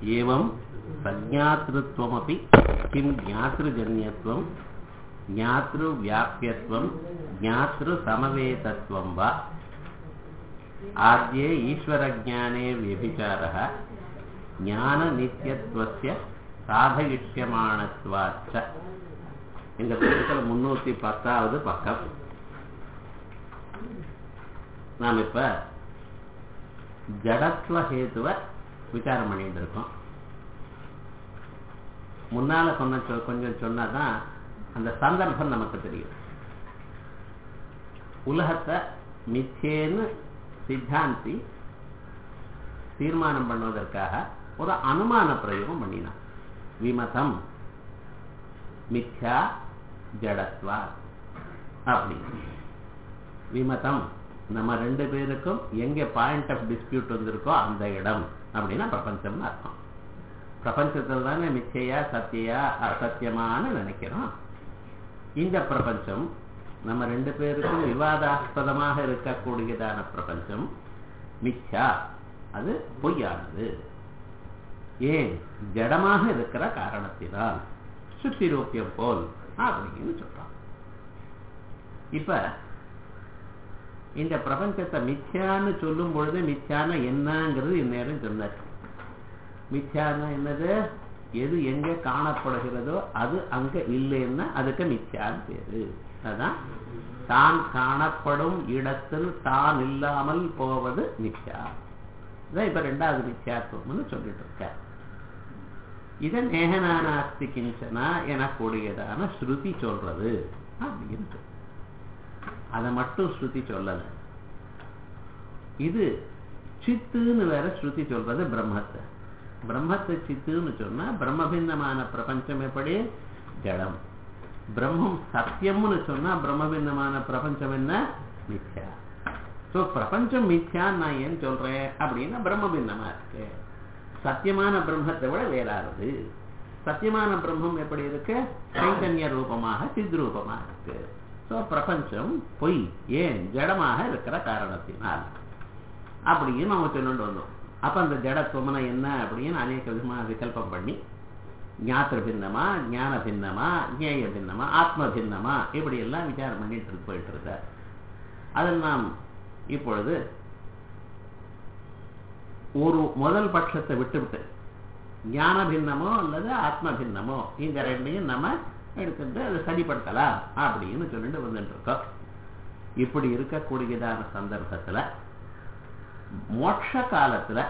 एवं सज्ञातृत्वमपि किं ज्ञातृजन्यत्वं ज्ञातृव्याप्यत्वं ज्ञातृसमवेतत्वं वा आद्ये ईश्वरज्ञाने व्यभिचारः ஞானநித்தியத்துவस्य சாதயிஷ்யமானத்வாச்ச இந்த புத்தகத்தில் முன்னூத்தி பத்தாவது பக்கம் நாம் இப்ப ஜடத்துவ ஹேத்துவ விசாரம் பண்ணிட்டு இருக்கோம் முன்னால சொன்ன சொ- கொஞ்சம் சொன்னாதான் அந்த சந்தர்ப்பம் நமக்கு தெரியும் உலகத்தை மிச்சேன்னு சித்தாந்தி தீர்மானம் பண்ணுவதற்காக ஒரு அனுமான பிரயோகம் பண்ணினான் விமதம் மித்யா ஜடத்வா அப்படி விமதம் நம்ம ரெண்டு பேருக்கும் எங்க பாயிண்ட் ஆஃப் டிஸ்பியூட் வந்திருக்கோ அந்த இடம் அப்படின்னா பிரபஞ்சம்னு அர்த்தம் பிரபஞ்சத்தில் தானே மிச்சையா சத்தியா அசத்தியமான்னு நினைக்கிறோம் இந்த பிரபஞ்சம் நம்ம ரெண்டு பேருக்கும் விவாதாஸ்பதமாக இருக்கக்கூடியதான பிரபஞ்சம் மிச்சா அது பொய்யானது ஏன் ஜடமாக இருக்கிற காரணத்தினால் சுத்திரூப்பியம் போல் அப்படின்னு சொல்றான் இப்ப இந்த பிரபஞ்சத்தை மித்யான்னு சொல்லும் பொழுது மித்யான என்னங்கிறது இந்நேரம் சொன்னார் மித்யான்னா என்னது எது எங்க காணப்படுகிறதோ அது அங்க இல்லைன்னா அதுக்கு மித்யான்னு பேரு அதான் தான் காணப்படும் இடத்தில் தான் இல்லாமல் போவது மித்யா இதான் இப்ப ரெண்டாவது மித்யாத்துவம்னு சொல்லிட்டு இருக்க இதை நேகனானாஸ்தி கிஞ்சனா எனக்கூடியதான ஸ்ருதி சொல்றது அப்படின்னு சொல்லு. அதை மட்டும் ஸ்ருதி சொல்லல இது சித்துன்னு வேற ஸ்ருதி சொல்றது பிரம்மத்தை பிரம்மத்தை சித்துன்னு சொன்னா பிரம்மபின்னமான பிரபஞ்சம் எப்படி ஜடம் பிரம்மம் சத்தியம்னு சொன்னா பிரம்மபின்னமான பிரபஞ்சம் என்ன மித்யா சோ பிரபஞ்சம் மித்யான்னு நான் ஏன் சொல்றேன் அப்படின்னா பிரம்ம பின்னமா இருக்கு சத்தியமான பிரம்மத்தை விட வேறானது சத்தியமான பிரம்மம் எப்படி இருக்கு சைதன்ய ரூபமாக சித் ரூபமா இருக்கு சோ பிரபஞ்சம் பொய் ஏன் ஜடமாக இருக்கிற காரணத்தினால் அப்படின்னு நம்ம சொல்லிட்டு வந்தோம் அப்ப அந்த ஜடத்துவம்னா என்ன அப்படின்னு அநேக விதமா விகல்பம் பண்ணி ஞாத்திர பின்னமா ஞான பின்னமா ஞேய பின்னமா ஆத்ம பின்னமா இப்படி எல்லாம் விசாரம் பண்ணிட்டு இருக்கு போயிட்டு இருக்கார் அதில் நாம் இப்பொழுது ஒரு முதல் பட்சத்தை விட்டுவிட்டு ஞான பின்னமோ அல்லது ஆத்ம பின்னமோ இந்த ரெண்டையும் நம்ம எடுத்துட்டு அதை சரிப்படுத்தலாம் அப்படின்னு சொல்லிட்டு வந்துட்டு இருக்கோம் இப்படி இருக்கக்கூடியதான சந்தர்ப்பத்துல மோட்ச காலத்துல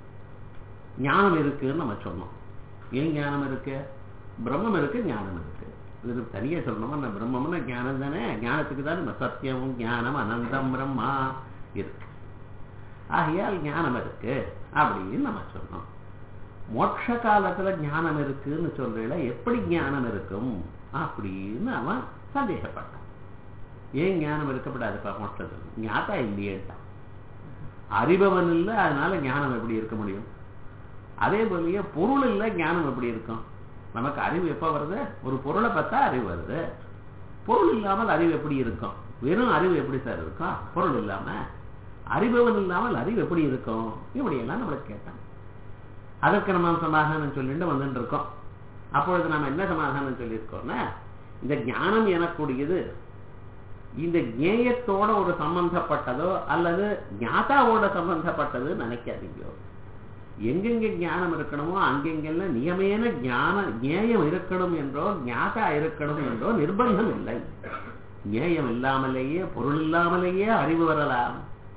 ஞானம் இருக்குன்னு நம்ம சொன்னோம் ஏன் ஞானம் இருக்கு பிரம்மம் இருக்கு ஞானம் இருக்கு இது தனியா சொல்லணுமா அந்த பிரம்மம்னா ஞானம் தானே ஞானத்துக்கு தான் நம்ம சத்தியம் ஞானம் அனந்தம் பிரம்மா இருக்கு ஆகையால் ஞானம் இருக்கு அப்படின்னு நம்ம சொன்னோம் மோட்ச காலத்துல ஞானம் இருக்குன்னு சொல்றீல எப்படி ஞானம் இருக்கும் அப்படின்னு அவன் சந்தேகப்பட்டான் ஏன் ஞானம் இருக்கப்படாதுப்பா மோட்சத்தில் ஞாத்தா இல்லையேட்டான் அறிபவன் இல்லை அதனால ஞானம் எப்படி இருக்க முடியும் அதே போலயே பொருள் இல்லை ஞானம் எப்படி இருக்கும் நமக்கு அறிவு எப்ப வருது ஒரு பொருளை பார்த்தா அறிவு வருது பொருள் இல்லாமல் அறிவு எப்படி இருக்கும் வெறும் அறிவு எப்படி சார் இருக்கும் பொருள் இல்லாம அறிபவன் இல்லாமல் அறிவு எப்படி இருக்கும் இப்படி எல்லாம் நம்மளுக்கு கேட்டான் அதற்கு நம்ம சமாதானம் சொல்லிட்டு வந்துட்டு இருக்கோம் அப்பொழுது நம்ம என்ன சமாதானம் சொல்லியிருக்கோம்னா இந்த ஞானம் எனக்கூடியது இந்த ஞேயத்தோட ஒரு சம்பந்தப்பட்டதோ அல்லது ஞாதாவோட சம்பந்தப்பட்டது நினைக்காதீங்க எங்கெங்க ஞானம் இருக்கணுமோ அங்கெங்கெல்லாம் நியமேன ஞான ஞேயம் இருக்கணும் என்றோ ஞாதா இருக்கணும் என்றோ நிர்பந்தம் இல்லை ஞேயம் இல்லாமலேயே பொருள் இல்லாமலேயே அறிவு வரலாம்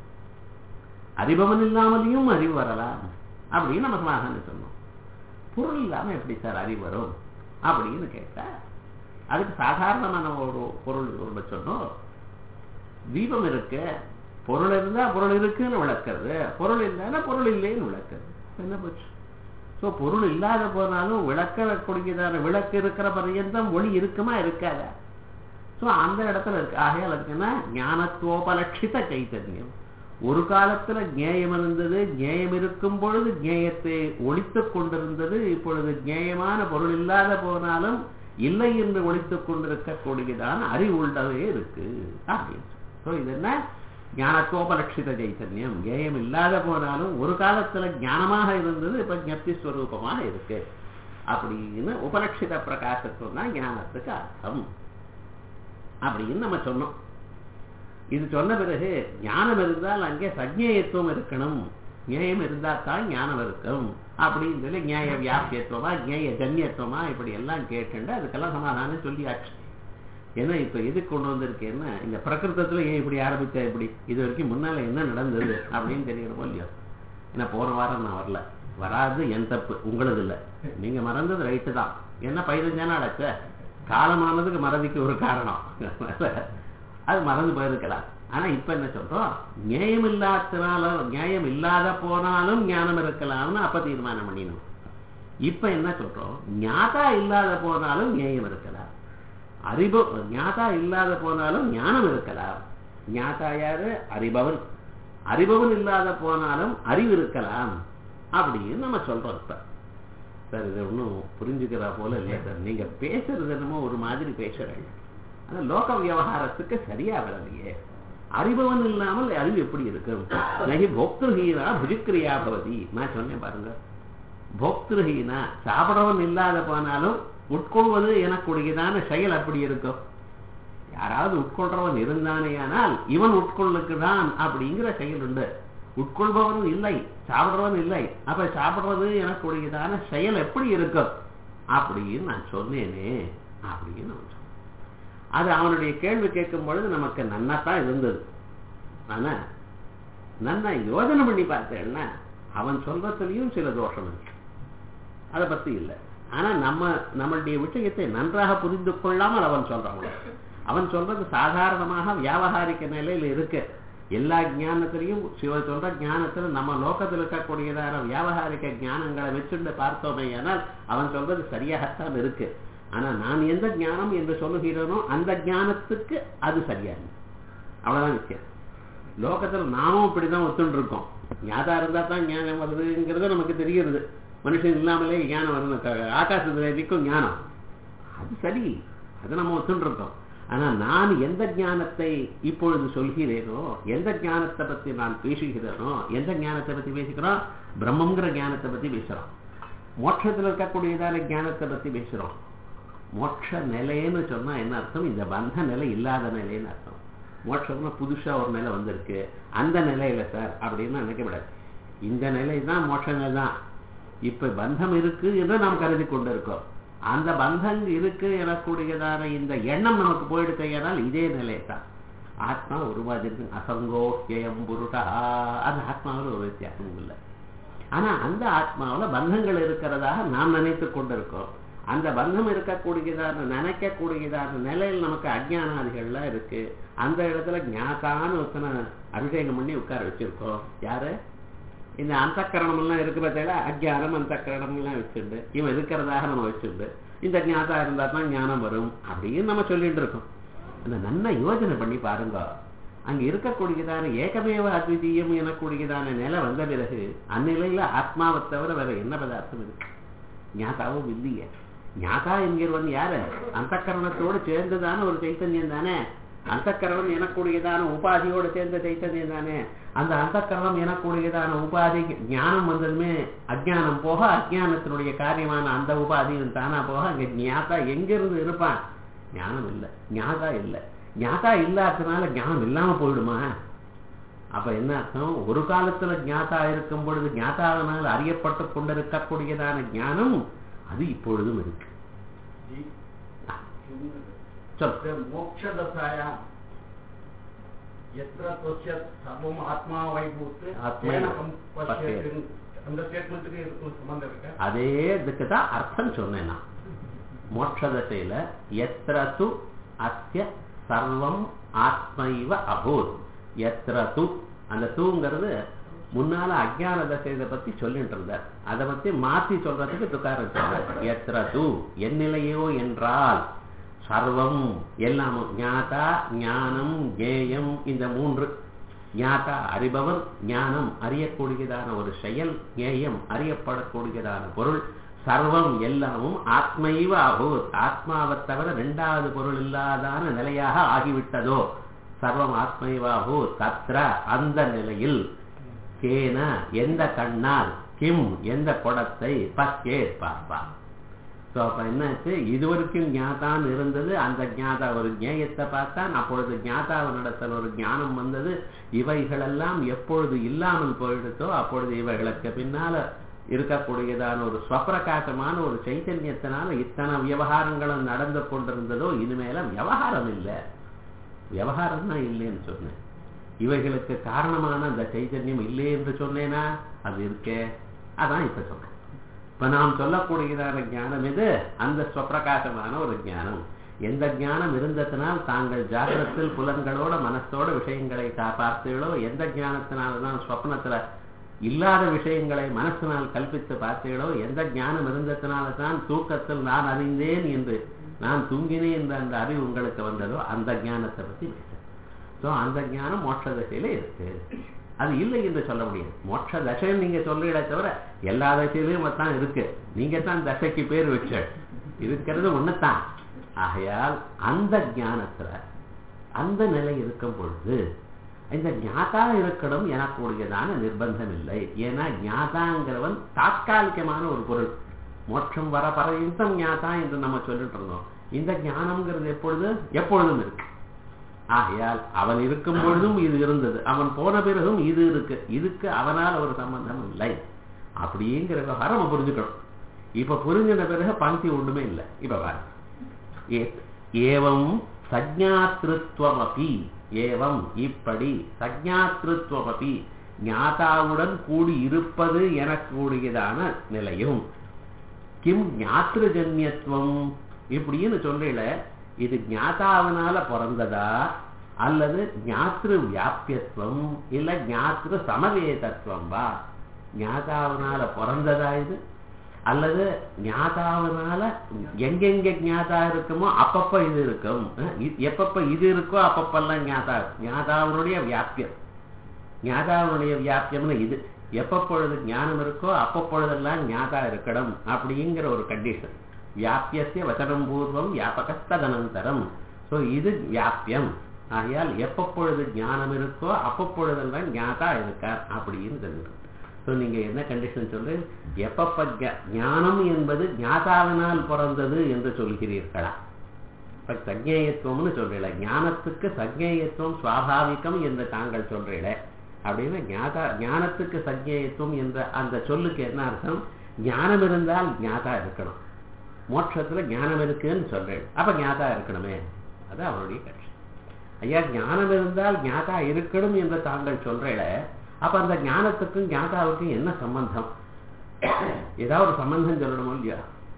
அறிபவன் இல்லாமலேயும் அறிவு வரலாம் அப்படின்னு நம்ம சமாதானம் சொன்னோம் பொருள் இல்லாம எப்படி சார் அறிவு வரும் அப்படின்னு கேட்டா அதுக்கு சாதாரணமான ஒரு பொருள் ஒன்று சொன்னோம் தீபம் இருக்கு பொருள் இருந்தா பொருள் இருக்குன்னு விளக்குறது பொருள் இல்லைன்னா பொருள் இல்லைன்னு விளக்குறது என்ன போச்சு ஸோ பொருள் இல்லாத போனாலும் விளக்கக்கூடியதான விளக்கு இருக்கிற பர்யந்தம் ஒளி இருக்குமா இருக்காதா ஸோ அந்த இடத்துல இருக்கு ஆகையால் இருக்குன்னா ஞானத்துவோபலட்சித கைத்தன்யம் ஒரு காலத்துல ஞேயம் இருந்தது ஞேயம் இருக்கும் பொழுது ஞேயத்தை ஒழித்துக் கொண்டிருந்தது இப்பொழுது ஞேயமான பொருள் இல்லாத போனாலும் இல்லை என்று ஒழித்துக் கொண்டிருக்கக்கூடியதான அறிவு உள்ளவே இருக்கு அப்படின்னு ஸோ இது என்ன ஞானத்தோபலட்சித சைத்தன்யம் ஞேயம் இல்லாத போனாலும் ஒரு காலத்துல ஞானமாக இருந்தது இப்ப ஞப்தி ஸ்வரூபமாக இருக்கு அப்படின்னு உபலட்சித பிரகாசத்துவம் தான் ஞானத்துக்கு அர்த்தம் அப்படின்னு நம்ம சொன்னோம் இது சொன்ன பிறகு ஞானம் இருந்தால் அங்கே சஜ்ஞேயத்துவம் இருக்கணும் ஞேயம் இருந்தால் தான் ஞானம் இருக்கும் அப்படின்னு சொல்லி நியாய வியாபியத்துவமா நியாய ஜன்யத்துவமா இப்படி எல்லாம் கேட்டுண்டு அதுக்கெல்லாம் சமாதானம் சொல்லியாச்சு ஏன்னா இப்ப எதுக்கு கொண்டு வந்திருக்கேன்னா இந்த பிரகிருத்தத்துல ஏன் இப்படி ஆரம்பிச்சா இப்படி இது வரைக்கும் முன்னால என்ன நடந்தது அப்படின்னு தெரியணுமோ இல்லையோ ஏன்னா போன வாரம் நான் வரல வராது என் தப்பு உங்களது இல்ல நீங்க மறந்தது ரைட்டு தான் என்ன பதினஞ்சா நாள் ஆச்ச காலமானதுக்கு மறதிக்கு ஒரு காரணம் அது மறந்து போயிருக்கலாம் ஆனா இப்ப என்ன சொல்றோம் நியாயம் இல்லாதனால நியாயம் இல்லாத போனாலும் ஞானம் இருக்கலாம்னு அப்ப தீர்மானம் பண்ணிடணும் இப்ப என்ன சொல்றோம் ஞாதா இல்லாத போனாலும் நியாயம் இருக்கலாம் அறிப ஞாதா இல்லாத போனாலும் ஞானம் இருக்கலாம் ஞாதா யாரு அறிபவன் அறிபவன் இல்லாத போனாலும் அறிவு இருக்கலாம் அப்படின்னு நம்ம சொல்றோம் இப்ப சார் இது ஒன்றும் புரிஞ்சுக்கிறா போல இல்லையா சார் நீங்க பேசுறது என்னமோ ஒரு மாதிரி பேசுறீங்க ஆனா லோக விவகாரத்துக்கு சரியா வரலையே அறிபவன் இல்லாமல் அறிவு எப்படி இருக்கும் நகி போக்திருஹீனா புஜிக்கிரியா பவதி நான் சொன்னேன் பாருங்க போக்திருஹீனா சாப்பிடவன் இல்லாத போனாலும் உட்கொள்வது எனக்குடையதான செயல் அப்படி இருக்கும் யாராவது உட்கொள்றவன் இருந்தானேயானால் இவன் உட்கொள்ளுக்குதான் அப்படிங்கிற செயல் உண்டு உட்கொள்பவன் இல்லை சாப்பிடுறவன் இல்லை அப்ப சாப்பிடுறது எனக்குடையதான செயல் எப்படி இருக்கும் அப்படின்னு நான் சொன்னேனே அப்படின்னு நான் சொன்னேன் அது அவனுடைய கேள்வி கேட்கும் பொழுது நமக்கு நன்னாத்தான் இருந்தது ஆனா நன்னா யோஜனை பண்ணி பார்த்தேன்னா அவன் சொல்றதுலயும் சில தோஷம் இருக்கு அதை பத்தி இல்லை ஆனா நம்ம நம்மளுடைய விஷயத்தை நன்றாக புரிந்து கொள்ளாமல் அவன் சொல்றான் அவன் சொல்றது சாதாரணமாக வியாபகாரிக்க நிலையில இருக்கு எல்லா ஞானத்திலையும் சிவ சொல்ற ஞானத்துல நம்ம லோகத்தில் இருக்கக்கூடியதான வியாபகாரிக ஞானங்களை வச்சுட்டு பார்த்தோமே ஆனால் அவன் சொல்றது சரியாகத்தான் இருக்கு ஆனா நான் எந்த ஞானம் என்று சொல்லுகிறேனோ அந்த ஞானத்துக்கு அது சரியா இல்லை அவ்வளவுதான் விஷயம் லோகத்துல நாமும் இப்படிதான் ஒத்துண்டு இருக்கோம் ஞாதா இருந்தா தான் ஞானம் வருதுங்கிறது நமக்கு தெரிகிறது மனுஷன் இல்லாமலே ஞானம் வருது ஆகாசத்துக்கும் ஞானம் அது சரி அது நம்ம ஒத்துண்டு இருக்கோம் ஆனா நான் எந்த ஞானத்தை இப்பொழுது சொல்கிறேனோ எந்த ஞானத்தை பத்தி நான் பேசுகிறேனோ எந்த ஞானத்தை பத்தி பேசுகிறோம் பிரம்மங்கிற ஞானத்தை பத்தி பேசுறோம் மோட்சத்தில் இருக்கக்கூடியதான ஞானத்தை பத்தி பேசுறோம் மோட்ச நிலைன்னு சொன்னா என்ன அர்த்தம் இந்த பந்த நிலை இல்லாத நிலைன்னு அர்த்தம் மோட்சம்னா புதுசா ஒரு நிலை வந்திருக்கு அந்த நிலையில சார் அப்படின்னு நினைக்கப்படாது இந்த நிலை தான் மோட்ச நிலை தான் இப்ப பந்தம் இருக்கு என்று நாம் கருதி கொண்டிருக்கோம் அந்த பந்தம் இருக்கு எனக்கூடியதான இந்த எண்ணம் நமக்கு போயிடுக்கையானால் இதே நிலை தான் ஆத்மா ஒரு மாதிரி இருக்கு அசங்கோ ஹேயம் புருஷா அந்த ஆத்மாவில் ஒரு வித்தியாசமும் இல்லை ஆனா அந்த ஆத்மாவுல பந்தங்கள் இருக்கிறதாக நாம் நினைத்து கொண்டிருக்கோம் அந்த பந்தம் இருக்கக்கூடியதான நினைக்கக்கூடியதான நிலையில் நமக்கு அஜ்ஞானாதிகள்லாம் இருக்கு அந்த இடத்துல ஞாத்தான்னு ஒருத்தனை அபிஷேகம் பண்ணி உட்கார வச்சிருக்கோம் யாரு இந்த அந்தக்கரணம் எல்லாம் இருக்கு பார்த்தீங்களா அஜ்ஞானம் அந்தக்கரணம் எல்லாம் வச்சுண்டு இவன் இருக்கிறதாக நம்ம வச்சுண்டு இந்த ஞாதா இருந்தா தான் ஞானம் வரும் அப்படின்னு நம்ம சொல்லிட்டு இருக்கோம் அந்த நன்ன யோஜனை பண்ணி பாருங்க அங்க இருக்கக்கூடியதான ஏகமேவ அத்விதீயம் எனக்கூடியதான நிலை வந்த பிறகு அந்நிலையில ஆத்மாவை தவிர வேற என்ன பதார்த்தம் இருக்கு ஞாதாவும் இல்லையே ஞாதா என்கிறவன் யாரு அந்த கரணத்தோடு சேர்ந்ததான ஒரு சைத்தன்யம் தானே அந்த கரணம் எனக்கூடியதான உபாதியோடு சேர்ந்த சைத்தன்யம் தானே அந்த அந்த கரணம் எனக்கூடியதான உபாதி ஞானம் வந்ததுமே அஜ்ஞானம் போக அஜ்ஞானத்தினுடைய காரியமான அந்த உபாதியும் தானா போக அங்க ஞாதா எங்கிருந்து இருப்பான் ஞானம் இல்லை ஞாதா இல்லை ஞாதா இல்லாததுனால ஞானம் இல்லாம போயிடுமா அப்ப என்ன அர்த்தம் ஒரு காலத்துல ஞாதா இருக்கும் பொழுது ஞாதாவினால் அறியப்பட்டு கொண்டிருக்கக்கூடியதான ஞானம் அது இப்பொழுதும் இருக்கு मोक्षदशायां यत्र त्वस्य सर्वम् आत्मा वैभूत् आत्मा तेन एव पश्यति அந்த ஸ்டேட்மெண்ட்டுக்கு இதுக்கும் சம்பந்தம் இருக்கு அதே இதுக்கு தான் அர்த்தம் சொன்னேன் நான் மோட்ச தசையில எத்திர து அஸ்ய சர்வம் ஆத்மைவ அபூத் எத்திர து அந்த தூங்கிறது முன்னால அஜ்ஞான தசையை பத்தி சொல்லிட்டு இருந்தார் அதை பத்தி மாத்தி சொல்றதுக்கு துக்காரம் சொல்றார் எத்திர து என் நிலையோ என்றால் சர்வம் எல்லாமும் ஞாதா ஞானம் ஜேயம் இந்த மூன்று ஞாதா அறிபவர் ஞானம் அறியக்கூடியதான ஒரு செயல் ஞேயம் அறியப்படக்கூடியதான பொருள் சர்வம் எல்லாமும் ஆத்மைவ அபூத் ஆத்மாவை தவிர இரண்டாவது பொருள் இல்லாதான நிலையாக ஆகிவிட்டதோ சர்வம் ஆத்மைவாஹூ தத்ர அந்த நிலையில் கேன எந்த கண்ணால் கிம் எந்த குடத்தை பக்கே பார்ப்பான் ஸோ அப்ப என்னாச்சு இதுவரைக்கும் ஞாதான் இருந்தது அந்த ஞாதா ஒரு ஞேயத்தை பார்த்தான் அப்பொழுது ஞாதாவனிடத்தில் ஒரு ஞானம் வந்தது இவைகளெல்லாம் எப்பொழுது இல்லாமல் போயிடுதோ அப்பொழுது இவைகளுக்கு பின்னால இருக்கக்கூடியதான ஒரு ஸ்வப்பிரகாசமான ஒரு சைத்தன்யத்தினால இத்தனை விவகாரங்களும் நடந்து கொண்டிருந்ததோ இனிமேல விவகாரம் இல்லை விவகாரம் தான் இல்லைன்னு சொன்னேன் இவைகளுக்கு காரணமான அந்த சைத்தன்யம் இல்லை என்று சொன்னேனா அது இருக்கே அதான் இப்ப சொல்றேன் இப்ப நாம் சொல்லக்கூடியதான ஞானம் இது அந்த ஸ்வப்பிரகாசமான ஒரு ஞானம் எந்த ஞானம் இருந்ததினால் தாங்கள் ஜாகிரத்தில் புலன்களோட மனசோட விஷயங்களை கா- பார்த்தீர்களோ எந்த ஞானத்தினால்தான் ஸ்வப்னத்துல இல்லாத விஷயங்களை மனசினால் கல்பித்து பார்த்தீர்களோ எந்த ஞானம் இருந்ததினால தான் தூக்கத்தில் நான் அறிந்தேன் என்று நான் தூங்கினேன் என்ற அந்த அறிவு உங்களுக்கு வந்ததோ அந்த ஞானத்தை பத்தி பேசுறேன் ஸோ அந்த ஞானம் மோட்ச தசையில இருக்கு அது இல்லை என்று சொல்ல முடியாது மோட்ச தசைன்னு நீங்க சொல்றீங்களே தவிர எல்லா தசையிலையும் தான் இருக்கு நீங்க தான் தசைக்கு பேர் வச்ச இருக்கிறது ஒண்ணுதான் ஆகையால் அந்த ஞானத்துல அந்த நிலை இருக்கும் பொழுது இந்த ஞாதா இருக்கணும் எனக்கூடியதான நிர்பந்தம் இல்லை ஏன்னா ஞாதாங்கிறவன் தாத்காலிகமான ஒரு பொருள் மோட்சம் வர பரயுத்தம் ஞாதா என்று நம்ம சொல்லிட்டு இருந்தோம் இந்த ஞானம்ங்கிறது எப்பொழுது எப்பொழுதும் இருக்கு ஆகையால் அவன் இருக்கும் பொழுதும் இது இருந்தது அவன் போன பிறகும் இது இருக்கு இதுக்கு அவனால் ஒரு சம்பந்தம் இல்லை அப்படிங்கிற விவகாரம் நம்ம புரிஞ்சுக்கணும் இப்ப புரிஞ்சின பிறகு பங்கி ஒண்ணுமே இல்லை இப்ப பாரு ஏ- ஏவம் சஜ்ஞாத்திருத்வமபி ஏவம் இப்படி சஜ்ஞாத்திருத்வமபி ஞாதாவுடன் கூடி இருப்பது எனக்கூடியதான நிலையும் கிம் ஞாத்திருஜன்யத்துவம் இப்படின்னு சொல்லல இது ஞாதாவனால பிறந்ததா அல்லது ஞாத்திரு வியாபியத்துவம் இல்ல ஞாத்திரு சமவேதத்துவம் வா ஞாதாவனால பிறந்ததா இது அல்லது ஞாதாவனால எங்கெங்க ஞாதா இருக்குமோ அப்பப்ப இது இருக்கும் அஹ் இ- எப்பப்ப இது இருக்கோ அப்பப்பெல்லாம் ஞாதா ஞாதாவனுடைய வியாபியம் ஞாதாவனுடைய வியாபியம்னு இது எப்பப்பொழுது ஞானம் இருக்கோ அப்பப்பொழுதெல்லாம் ஞாதா இருக்கணும் அப்படிங்கிற ஒரு கண்டிஷன் வியாபியசிய வசனம் பூர்வம் வியாபகஸ்ததனந்தரம் ஸோ இது வியாபியம் ஆகையால் எப்பப்பொழுது ஞானம் இருக்கோ அப்பப்பொழுதெல்லாம் ஞாதா இருக்கார் அப்படின்னு தெரிஞ்சுக்கணும் ஸோ நீங்க என்ன கண்டிஷன் சொல்லு எப்பப்ப ஞா- ஞானம் என்பது ஞாதாவினால் பிறந்தது என்று சொல்கிறீர்களா இப்ப சஜ்ஞேயத்துவம்னு சொல்றீல ஞானத்துக்கு சஜ்ஞேயத்துவம் சுவாபாவிகம் என்று தாங்கள் சொல்றீல அப்படின்னா ஞாதா ஞானத்துக்கு சஜ்ஞேயத்துவம் என்ற அந்த சொல்லுக்கு என்ன அர்த்தம் ஞானம் இருந்தால் ஞாதா இருக்கணும் மோட்சத்துல ஞானம் இருக்குன்னு சொல்றேன் அப்ப ஞாதா இருக்கணுமே அது அவருடைய கட்சி ஐயா ஞானம் இருந்தால் ஞாதா இருக்கணும் என்று தாங்கள் சொல்றேல அப்ப அந்த ஞானத்துக்கும் ஞாதாவுக்கும் என்ன சம்பந்தம் ஏதாவது ஒரு சம்பந்தம் சொல்லணுமோ இல்லையா